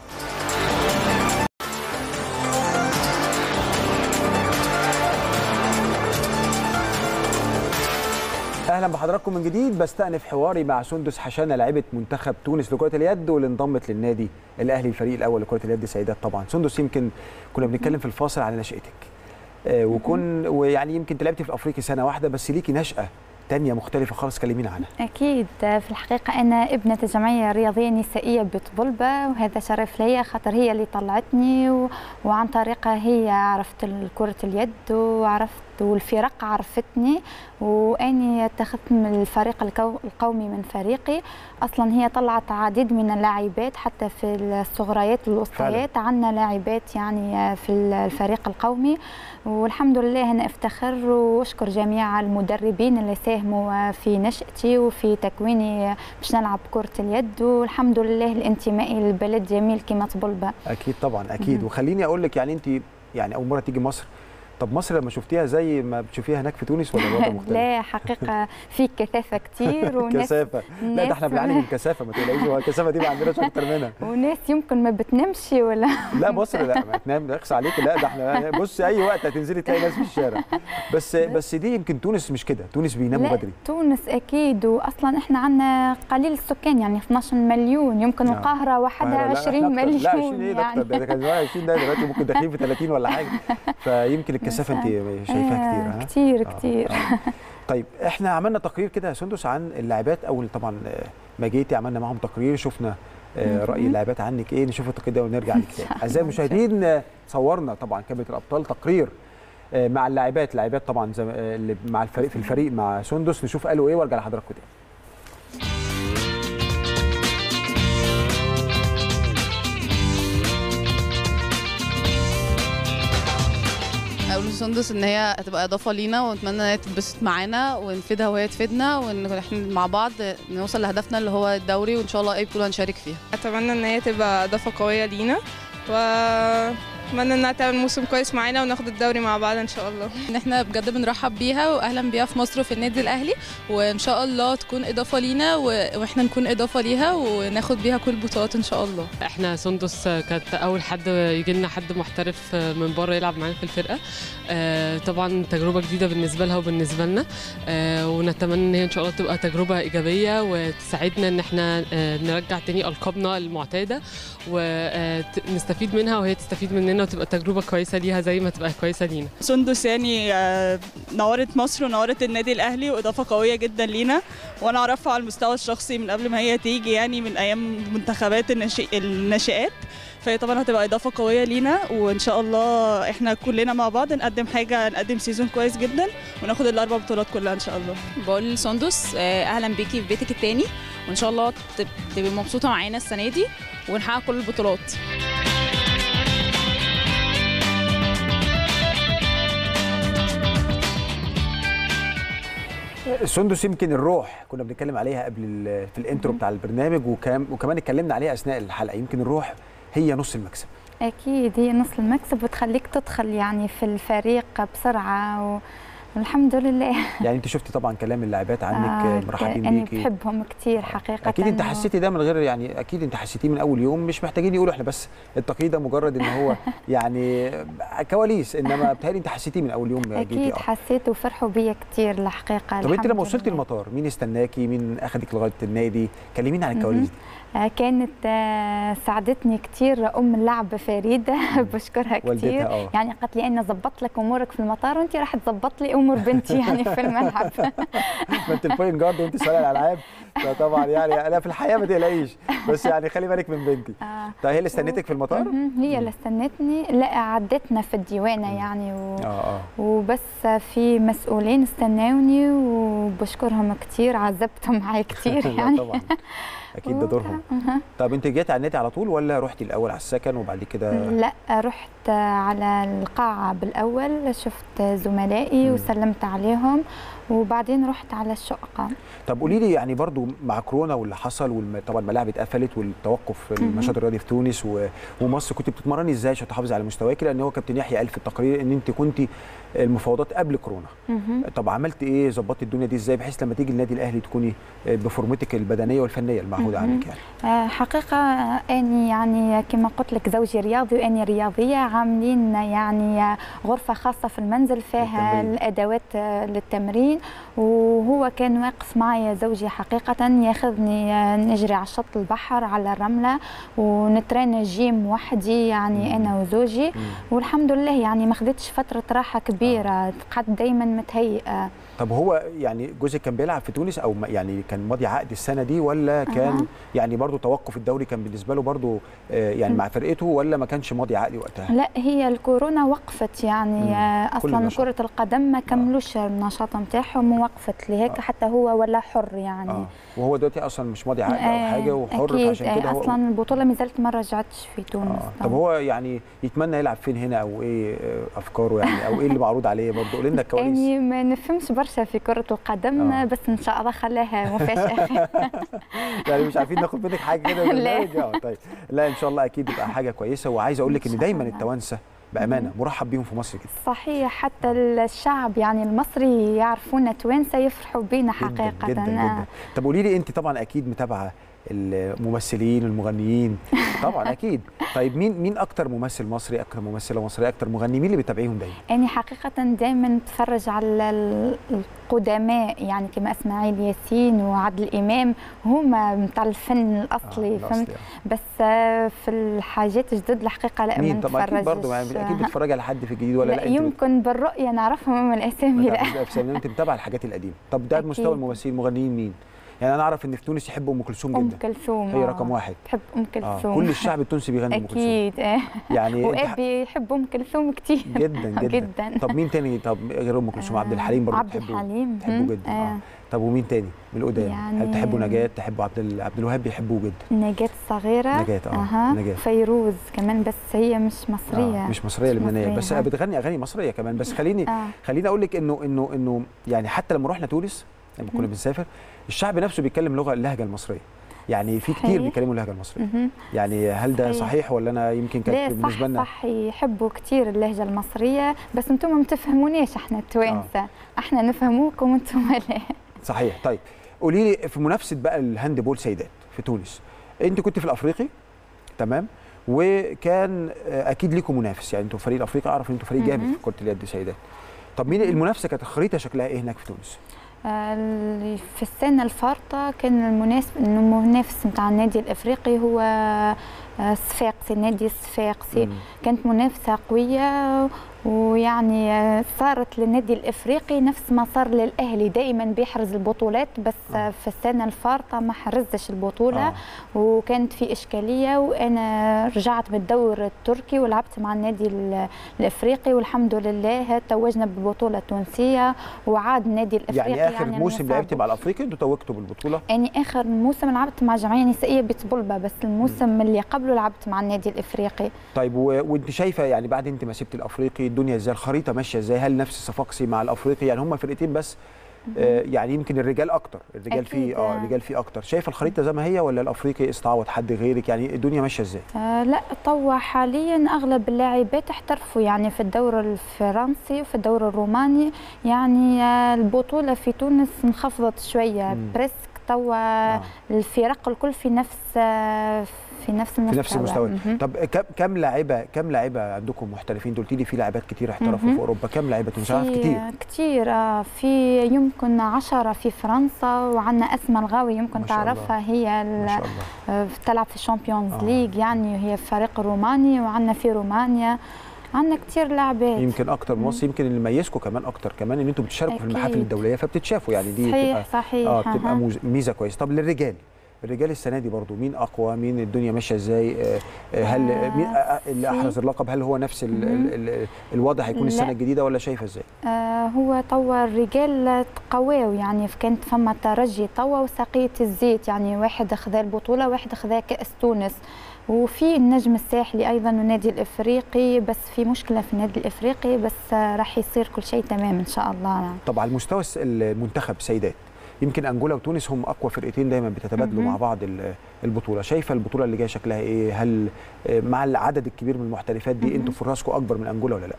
اهلا بحضراتكم من جديد بستأنف حواري مع سندس حشانه لاعبه منتخب تونس لكره اليد واللي انضمت للنادي الاهلي الفريق الاول لكره اليد سيدات طبعا سندس يمكن كنا بنتكلم في الفاصل على نشأتك آه، وكن ويعني يمكن لعبتي في الافريقي سنه واحده بس ليكي نشأه تانية مختلفة خالص كلمينا عنها أكيد في الحقيقة أنا ابنة الجمعية الرياضية النسائية بطبلبة وهذا شرف ليا خاطر هي اللي طلعتني و... وعن طريقها هي عرفت كرة اليد وعرفت والفرق عرفتني واني اتخذت من الفريق الكو- القومي من فريقي اصلا هي طلعت عديد من اللاعبات حتى في الصغريات والوسطيات عندنا لاعبات يعني في الفريق القومي والحمد لله انا افتخر واشكر جميع المدربين اللي ساهموا في نشأتي وفي تكويني باش نلعب كرة اليد والحمد لله الانتمائي للبلد جميل كما طبلبة اكيد طبعا اكيد مهم. وخليني اقول لك يعني انت يعني اول مرة تيجي مصر طب مصر لما شفتيها زي ما بتشوفيها هناك في تونس ولا الوضع مختلف؟ لا حقيقة في كثافة كتير وناس كثافة لا ناس- ده احنا بنعاني من الكثافة ما تقلقيش هو الكثافة دي ما عندناش اكتر منها وناس يمكن ما بتنامش ولا لا مصر لا ما تنام اقص عليك لا ده احنا بص اي وقت هتنزلي تلاقي ناس في الشارع بس بس دي يمكن تونس مش كده تونس بيناموا لا بدري تونس اكيد واصلا احنا عندنا قليل السكان يعني 12 مليون يمكن نعم. القاهره وحدها القاهرة لا، 20 إحنا أكتر. لا 20 مليون ايه ده اكتر ده يعني كان زمان 20 ده دلوقتي ممكن داخلين في 30 ولا حاجه فيمكن الكثافه انت شايفاها كتير آه، ها كتير آه، كتير آه. طيب احنا عملنا تقرير كده يا سندس عن اللاعبات اول طبعا آه، ما جيتي عملنا معاهم تقرير شفنا آه، راي اللاعبات عنك ايه نشوف التقرير ده ونرجع لك تاني اعزائي المشاهدين آه، صورنا طبعا كاميرا الابطال تقرير آه، مع اللاعبات اللاعبات طبعا زم... آه، اللي مع الفريق في الفريق مع سندس نشوف قالوا ايه وارجع لحضراتكم تاني اقول لسندس ان هي هتبقى اضافه لينا ونتمنى ان هي تتبسط معانا ونفيدها وهي تفيدنا وان احنا مع بعض نوصل لهدفنا اللي هو الدوري وان شاء الله اي بطوله نشارك فيها اتمنى ان هي تبقى اضافه قويه لينا واتمنى انها تعمل موسم كويس معانا وناخد الدوري مع بعض ان شاء الله ان احنا بجد بنرحب بيها واهلا بيها في مصر وفي النادي الاهلي وان شاء الله تكون اضافه لينا و- واحنا نكون اضافه ليها وناخد بيها كل البطولات ان شاء الله احنا سندس كانت اول حد يجي لنا حد محترف من بره يلعب معانا في الفرقه آه، طبعا تجربه جديده بالنسبه لها وبالنسبه لنا آه، ونتمنى ان هي ان شاء الله تبقى تجربه ايجابيه وتساعدنا ان احنا آه، نرجع تاني القابنا المعتاده ونستفيد منها وهي تستفيد مننا هنا وتبقى تجربه كويسه ليها زي ما تبقى كويسه لينا سندس يعني آه، نورت مصر ونورت النادي الاهلي واضافه قويه جدا لينا وانا اعرفها على المستوى الشخصي من قبل ما هي تيجي يعني من ايام منتخبات الناشئ- الناشئات فهي طبعا هتبقى اضافه قويه لينا وان شاء الله احنا كلنا مع بعض نقدم حاجه نقدم سيزون كويس جدا وناخد الاربع بطولات كلها ان شاء الله بقول لسندس آه، اهلا بيكي في بيتك التاني وان شاء الله تب- تبقي مبسوطه معانا السنه دي ونحقق كل البطولات سندس يمكن الروح كنا بنتكلم عليها قبل ال- في الانترو بتاع البرنامج وكام وكمان اتكلمنا عليها اثناء الحلقه يمكن الروح هي نص المكسب أكيد هي نص المكسب وتخليك تدخل يعني في الفريق بسرعة و... والحمد لله يعني انت شفتي طبعا كلام اللاعبات عنك آه، مرحبين أنا بيكي بحبهم كتير حقيقة اكيد انت و- حسيتي ده من غير يعني اكيد انت حسيتيه من اول يوم مش محتاجين يقولوا احنا بس التقييد ده مجرد ان هو يعني كواليس انما بتهيألي انت حسيتيه من اول يوم جيتي أكيد اه حسيت وفرحوا بيا كتير الحقيقة طب انت الحمد لما وصلتي لله. المطار مين استناكي مين اخدك لغايه النادي كلميني عن الكواليس دي آه، كانت آه، ساعدتني كتير ام اللعبه فريده بشكرها والدتها، كتير آه. يعني قالت لي انا ظبطت لك امورك في المطار وانت راح تظبط لي امور بنتي يعني في الملعب ما انت البوينت جارد وانت سؤال الالعاب فطبعا يعني انا في الحياه ما تقلقيش بس يعني خلي بالك من بنتي آه. طيب هي اللي استنتك في المطار؟ مهم. هي اللي استنتني لا عدتنا في الديوانه يعني و... اه اه وبس في مسؤولين استناوني وبشكرهم كتير عذبتهم معي كتير لا يعني طبعا اكيد ده دورهم أها. طب انت جيتي على النادي على طول ولا رحتي الاول على السكن وبعد كده لا رحت على القاعة بالأول شفت زملائي وسلمت عليهم وبعدين رحت على الشقة طب قولي لي يعني برضو مع كورونا واللي حصل والم... طبعا الملاعب اتقفلت والتوقف في مهم. النشاط الرياضي في تونس و... ومصر كنت بتتمرني ازاي عشان تحافظي على مستواك لان هو كابتن يحيى قال في التقرير ان انت كنت المفاوضات قبل كورونا مهم. طب عملت ايه ظبطتي الدنيا دي ازاي بحيث لما تيجي النادي الاهلي تكوني بفورمتك البدنيه والفنيه المعهوده مهم. عنك يعني آه، حقيقة أني يعني كما قلت لك زوجي رياضي وأني رياضية عاملين يعني غرفة خاصة في المنزل فيها للتمرين. الأدوات آه، للتمرين وهو كان واقف معي زوجي حقيقة ياخذني آه، نجري على شط البحر على الرملة ونترين جيم وحدي يعني أنا وزوجي والحمد لله يعني ما خدتش فترة راحة كبيرة قعدت دايما متهيئة طب هو يعني جوزك كان بيلعب في تونس او ما- يعني كان ماضي عقد السنه دي ولا كان أها. يعني برضو توقف الدوري كان بالنسبه له برضو آه، يعني مع فرقته ولا ما كانش ماضي عقد وقتها لا هي الكورونا وقفت يعني مم. آه، كل اصلا النشاط. كره القدم ما كملوش النشاط نتاعهم ووقفت لهيك حتى هو ولا حر يعني اه وهو دلوقتي اصلا مش ماضي عقد او آه، حاجه وحر أكيد فعشان كده آه، هو اصلا البطوله ما زالت ما رجعتش في تونس طب هو يعني يتمنى يلعب فين هنا او ايه آه، افكاره يعني او ايه اللي معروض عليه برضه قول لنا الكواليس يعني ما نفهمش برشا في كره القدم آه. بس ان شاء الله خلاها مفاجاه يعني مش عارفين ناخد منك حاجه كده لا. بالبرنامج؟ اه طيب لا ان شاء الله اكيد يبقى حاجه كويسه وعايز اقول لك ان دايما التوانسه بامانه مرحب بيهم في مصر كده صحيح حتى الشعب يعني المصري يعرفونا توانسه يفرحوا بينا حقيقه جدا آه. جدا طب قولي لي انت طبعا اكيد متابعه الممثلين والمغنيين طبعا اكيد طيب مين مين اكتر ممثل مصري اكتر ممثله مصريه اكتر مغني مين اللي بتتابعيهم دايما يعني حقيقة دائما بتفرج على ال- القدماء يعني كما اسماعيل ياسين وعادل امام هما متاع الفن الاصلي الأصلي، فهمت آه. بس آه، في الحاجات الجدد الحقيقة لا ما مين طب اكيد برضه نتفرجش. اكيد بتتفرجي على حد في الجديد ولا لا, لا, انت بت- يمكن بالرؤية نعرفهم من الاسامي لا بتابعي أفلام، انت متابعه الحاجات القديمه طب ده مستوى أكيد. الممثلين المغنيين مين يعني انا اعرف ان في تونس يحبوا ام كلثوم ام جدا كلثوم هي آه. رقم واحد تحب ام كلثوم كل الشعب التونسي بيغني ام كلثوم اكيد آه. يعني أنت ح- وابي يحب ام كلثوم كتير جدا جدا جدا طب مين تاني طب غير ام كلثوم عبد الحليم برضه عبد بتحبه الحليم بتحبه مم. جدا آه. اه طب ومين تاني من القدام يعني- هل تحبوا نجاة تحبوا عبد ال- عبد الوهاب بيحبوه جدا نجاة الصغيرة نجاة، آه، أها. نجاة. فيروز كمان بس هي مش مصرية آه مش مصريه لبنانيه مصرية، بس ها. بتغني اغاني مصريه كمان بس خليني آه. خليني اقول لك انه انه انه يعني حتى لما رحنا تونس لما كنا مهم. بنسافر الشعب نفسه بيتكلم لغه اللهجه المصريه يعني في كتير صحيح. بيتكلموا اللهجه المصريه مهم. يعني هل ده صحيح. صحيح ولا انا يمكن لا كانت بالنسبه صح لنا صح يحبوا كتير اللهجة المصرية بس انتم ما تفهمونيش احنا التوانسة آه. احنا نفهموكم انتم لا صحيح طيب قولي لي في منافسه بقى الهاند بول سيدات في تونس انت كنت في الافريقي تمام وكان آه، اكيد ليكم منافس يعني انتوا فريق الافريقي اعرف ان انتوا فريق جامد مهم. في كره اليد سيدات طب مين المنافسه كانت الخريطه شكلها ايه هناك في تونس آه، اللي في السنة الفارطة كان المناسب انه المنافس نتاع النادي الافريقي هو آه، الصفاقسي نادي الصفاقسي مم. كانت منافسه قويه ويعني آه، صارت للنادي الافريقي نفس ما صار للاهلي دائما بيحرز البطولات بس آه. في السنه الفارطه ما حرزش البطوله آه. وكانت في اشكاليه وانا رجعت من الدور التركي ولعبت مع النادي ال- الافريقي والحمد لله توجنا بالبطوله التونسيه وعاد النادي الافريقي يعني اخر موسم المصاب. لعبتي مع الافريقي انتوا توجتوا بالبطوله يعني اخر موسم لعبت مع جمعيه نسائيه بتبلبه بس الموسم اللي قبله لعبت مع النادي الافريقي طيب و... وانت شايفه يعني بعد انت ما سبت الافريقي الدنيا ازاي الخريطه ماشيه ازاي هل نفس الصفاقسي مع الافريقي يعني هم فرقتين بس آه يعني يمكن الرجال اكتر الرجال فيه أكيد، اه آه. الرجال فيه اكتر شايفه الخريطه زي ما هي ولا الافريقي استعوض حد غيرك يعني الدنيا ماشيه ازاي آه لا طوع حاليا اغلب اللاعبات احترفوا يعني في الدوري الفرنسي وفي الدوري الروماني يعني آه البطوله في تونس انخفضت شويه مم. بريسك توا آه. الفرق الكل في نفس آه في نفس المستوى في نفس المستوى مهم. طب كم كم لاعيبه كم لاعيبه عندكم محترفين انت قلت لي في لاعبات كتير احترفوا مهم. في اوروبا كم لاعيبه مش عارف في كتير كتير آه، في يمكن عشرة في فرنسا وعندنا أسماء الغاوي يمكن ما شاء الله. تعرفها هي ال- ما شاء الله آه، تلعب في الشامبيونز آه. ليج يعني هي فريق روماني وعندنا في رومانيا عندنا كتير لاعبات يمكن اكتر من مصر يمكن اللي يميزكم كمان اكتر كمان ان انتوا بتشاركوا في المحافل أكيد. الدوليه فبتتشافوا يعني دي صحيح بتبقى صحيح اه بتبقى أها. موز- ميزه كويسه طب للرجال الرجال السنه دي برضو مين اقوى مين الدنيا ماشيه ازاي آه، آه، هل آه، مين آه، اللي في- احرز اللقب هل هو نفس ال مهم. ال ال الوضع هيكون لا. السنه الجديده ولا شايفه ازاي آه هو توا الرجال تقواو يعني كانت فما ترجي توا وسقية الزيت يعني واحد خذا البطولة واحد خذا كأس تونس وفي النجم الساحلي ايضا والنادي الافريقي بس في مشكله في النادي الافريقي بس آه، راح يصير كل شيء تمام ان شاء الله طب على المستوى الس- المنتخب سيدات يمكن انجولا وتونس هم اقوى فرقتين دايما بتتبادلوا مهم. مع بعض ال- البطوله شايفه البطوله اللي جايه شكلها ايه هل آه، مع العدد الكبير من المحترفات دي مهم. انتوا فراسكم اكبر من انجولا ولا لا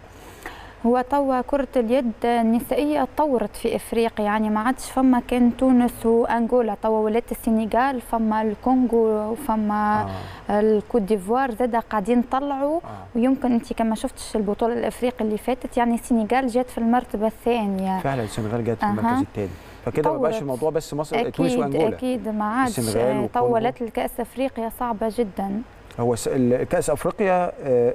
هو توا كرة اليد النسائية تطورت في افريقيا يعني ما عادش فما كان تونس وانغولا توا ولات السنغال فما الكونغو وفما آه. الكوت ديفوار زاد قاعدين يطلعوا آه. ويمكن انت كما شفتش البطولة الافريقية اللي فاتت يعني السنغال جات في المرتبة الثانية فعلا السنغال جت في أها. المركز الثاني فكده ما بقاش طورت. الموضوع بس مصر تونس اكيد وانجولا اكيد ما عادش السنغال آه، والكونغو. طولت الكأس افريقيا صعبة جدا هو س- ال- كاس افريقيا آه،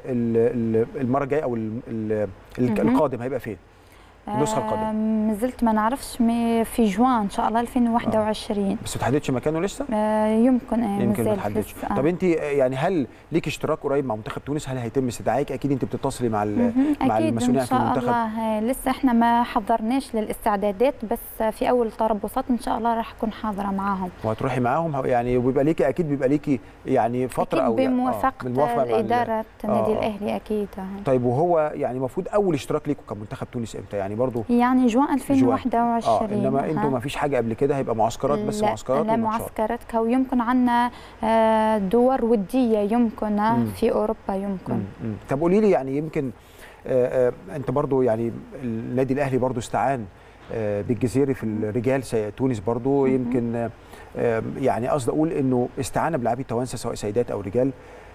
ال- ال- المره الجايه او ال- ال- ال- مهم. القادم هيبقى فين النسخة القادمة. آه، مازلت ما نعرفش مي في جوان ان شاء الله 2021 بس ما تحددش مكانه لسه آه، يمكن آه، يمكن ما مازال تحددش لسه، آه. طب انت يعني هل ليك اشتراك قريب مع منتخب تونس هل هيتم استدعائك اكيد انت بتتصلي مع ال- مهم. مع اكيد المسؤولين ان في شاء المنتخب الله آه، لسه احنا ما حضرناش للاستعدادات بس في اول تربصات ان شاء الله راح اكون حاضره معاهم وهتروحي معاهم يعني وبيبقى ليكي اكيد بيبقى ليكي يعني فتره اكيد او يعني- آه، بموافقه بالموافقة مع ال- اداره النادي آه، آه. الاهلي اكيد آه. طيب وهو يعني المفروض اول اشتراك ليكم كمنتخب تونس امتى يعني برضو يعني جوان جوان. 2021 اه انما انتوا أها. ما فيش حاجه قبل كده هيبقى معسكرات بس لا معسكرات لا وماتشات معسكرات كو يمكن عندنا آه، دور وديه يمكن آه، مم. في اوروبا يمكن مم. مم. طب قولي لي يعني يمكن آه آه انت برضو يعني النادي الاهلي برضو استعان آه بالجزيري في الرجال سي- تونس برضو مهم. يمكن آه آه، يعني قصدي اقول انه استعانه بلاعبي توانسه سواء سيدات او رجال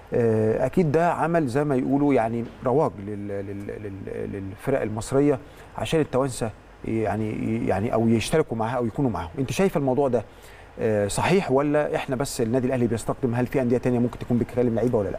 آه، اكيد ده عمل زي ما يقولوا يعني رواج لل- لل- لل- للفرق المصريه عشان التوانسه يعني يعني او يشتركوا معاها او يكونوا معاهم انت شايف الموضوع ده آه، صحيح ولا احنا بس النادي الاهلي بيستقدم هل في انديه تانية ممكن تكون بتكلم لعيبه ولا لا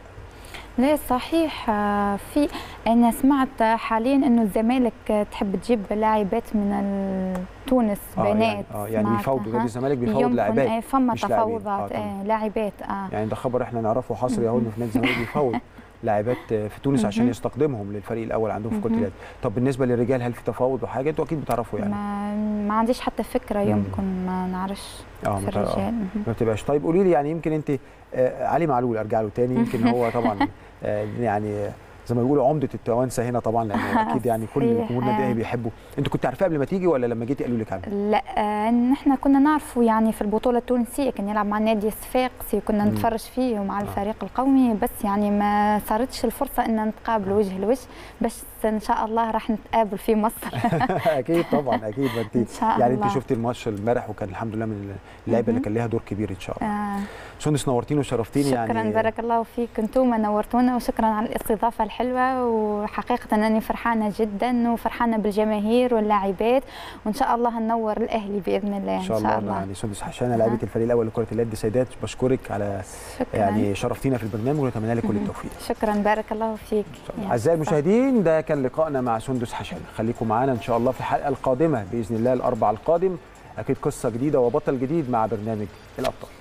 لا صحيح آه، في انا سمعت حاليا انه الزمالك آه، تحب تجيب لاعبات من ال- تونس آه، بنات يعني اه يعني سمعت، بيفاوضوا ها. نادي الزمالك بيفاوض يمكن لاعبات آه، فما مش لاعبين. تفاوضات آه، آه لاعبات اه يعني ده خبر احنا نعرفه حصري اهو إنه في نادي الزمالك بيفاوض لاعبات في تونس عشان مهم. يستقدمهم للفريق الاول عندهم في كره مهم. اليد طب بالنسبه للرجال هل في تفاوض وحاجه انتوا اكيد بتعرفوا يعني ما, ما عنديش حتى فكره مم. يمكن ما نعرفش اه في ما تع- آه، الرجال مهم. ما بتبقاش طيب قولي لي يعني يمكن انت آه علي معلول ارجع له تاني يمكن هو طبعا آه يعني زي ما بيقولوا عمده التوانسه هنا طبعا لانه اكيد يعني كل صحيح. جمهور النادي الاهلي بيحبه انت كنت عارفاه قبل ما تيجي ولا لما جيتي قالوا لك عنه لا آه، ان احنا كنا نعرفه يعني في البطوله التونسيه كان يلعب مع النادي الصفاقسي وكنا مم. نتفرج فيه ومع الفريق القومي بس يعني ما صارتش الفرصه ان نتقابل وجه لوجه بس ان شاء الله راح نتقابل في مصر اكيد طبعا اكيد ما انت إن شاء يعني انت الله. شفتي الماتش امبارح وكان الحمد لله من اللعيبه اللي مهم. كان ليها دور كبير ان شاء الله آه. سندس نورتيني وشرفتيني شكرا يعني بارك الله فيك انتم نورتونا وشكرا على الاستضافه الحلوه وحقيقه انني فرحانه جدا وفرحانه بالجماهير واللاعبات وان شاء الله هنور الاهلي باذن الله ان شاء الله يعني سندس حشانه لاعبه الفريق الاول لكره اليد سيدات بشكرك على شكراً. يعني شرفتينا في البرنامج ونتمنى لك كل مهم. التوفيق شكرا بارك الله فيك يا اعزائي المشاهدين ده كان لقائنا مع سندس حشانه خليكم معانا ان شاء الله في الحلقه القادمه باذن الله الاربع القادم اكيد قصه جديده وبطل جديد مع برنامج الابطال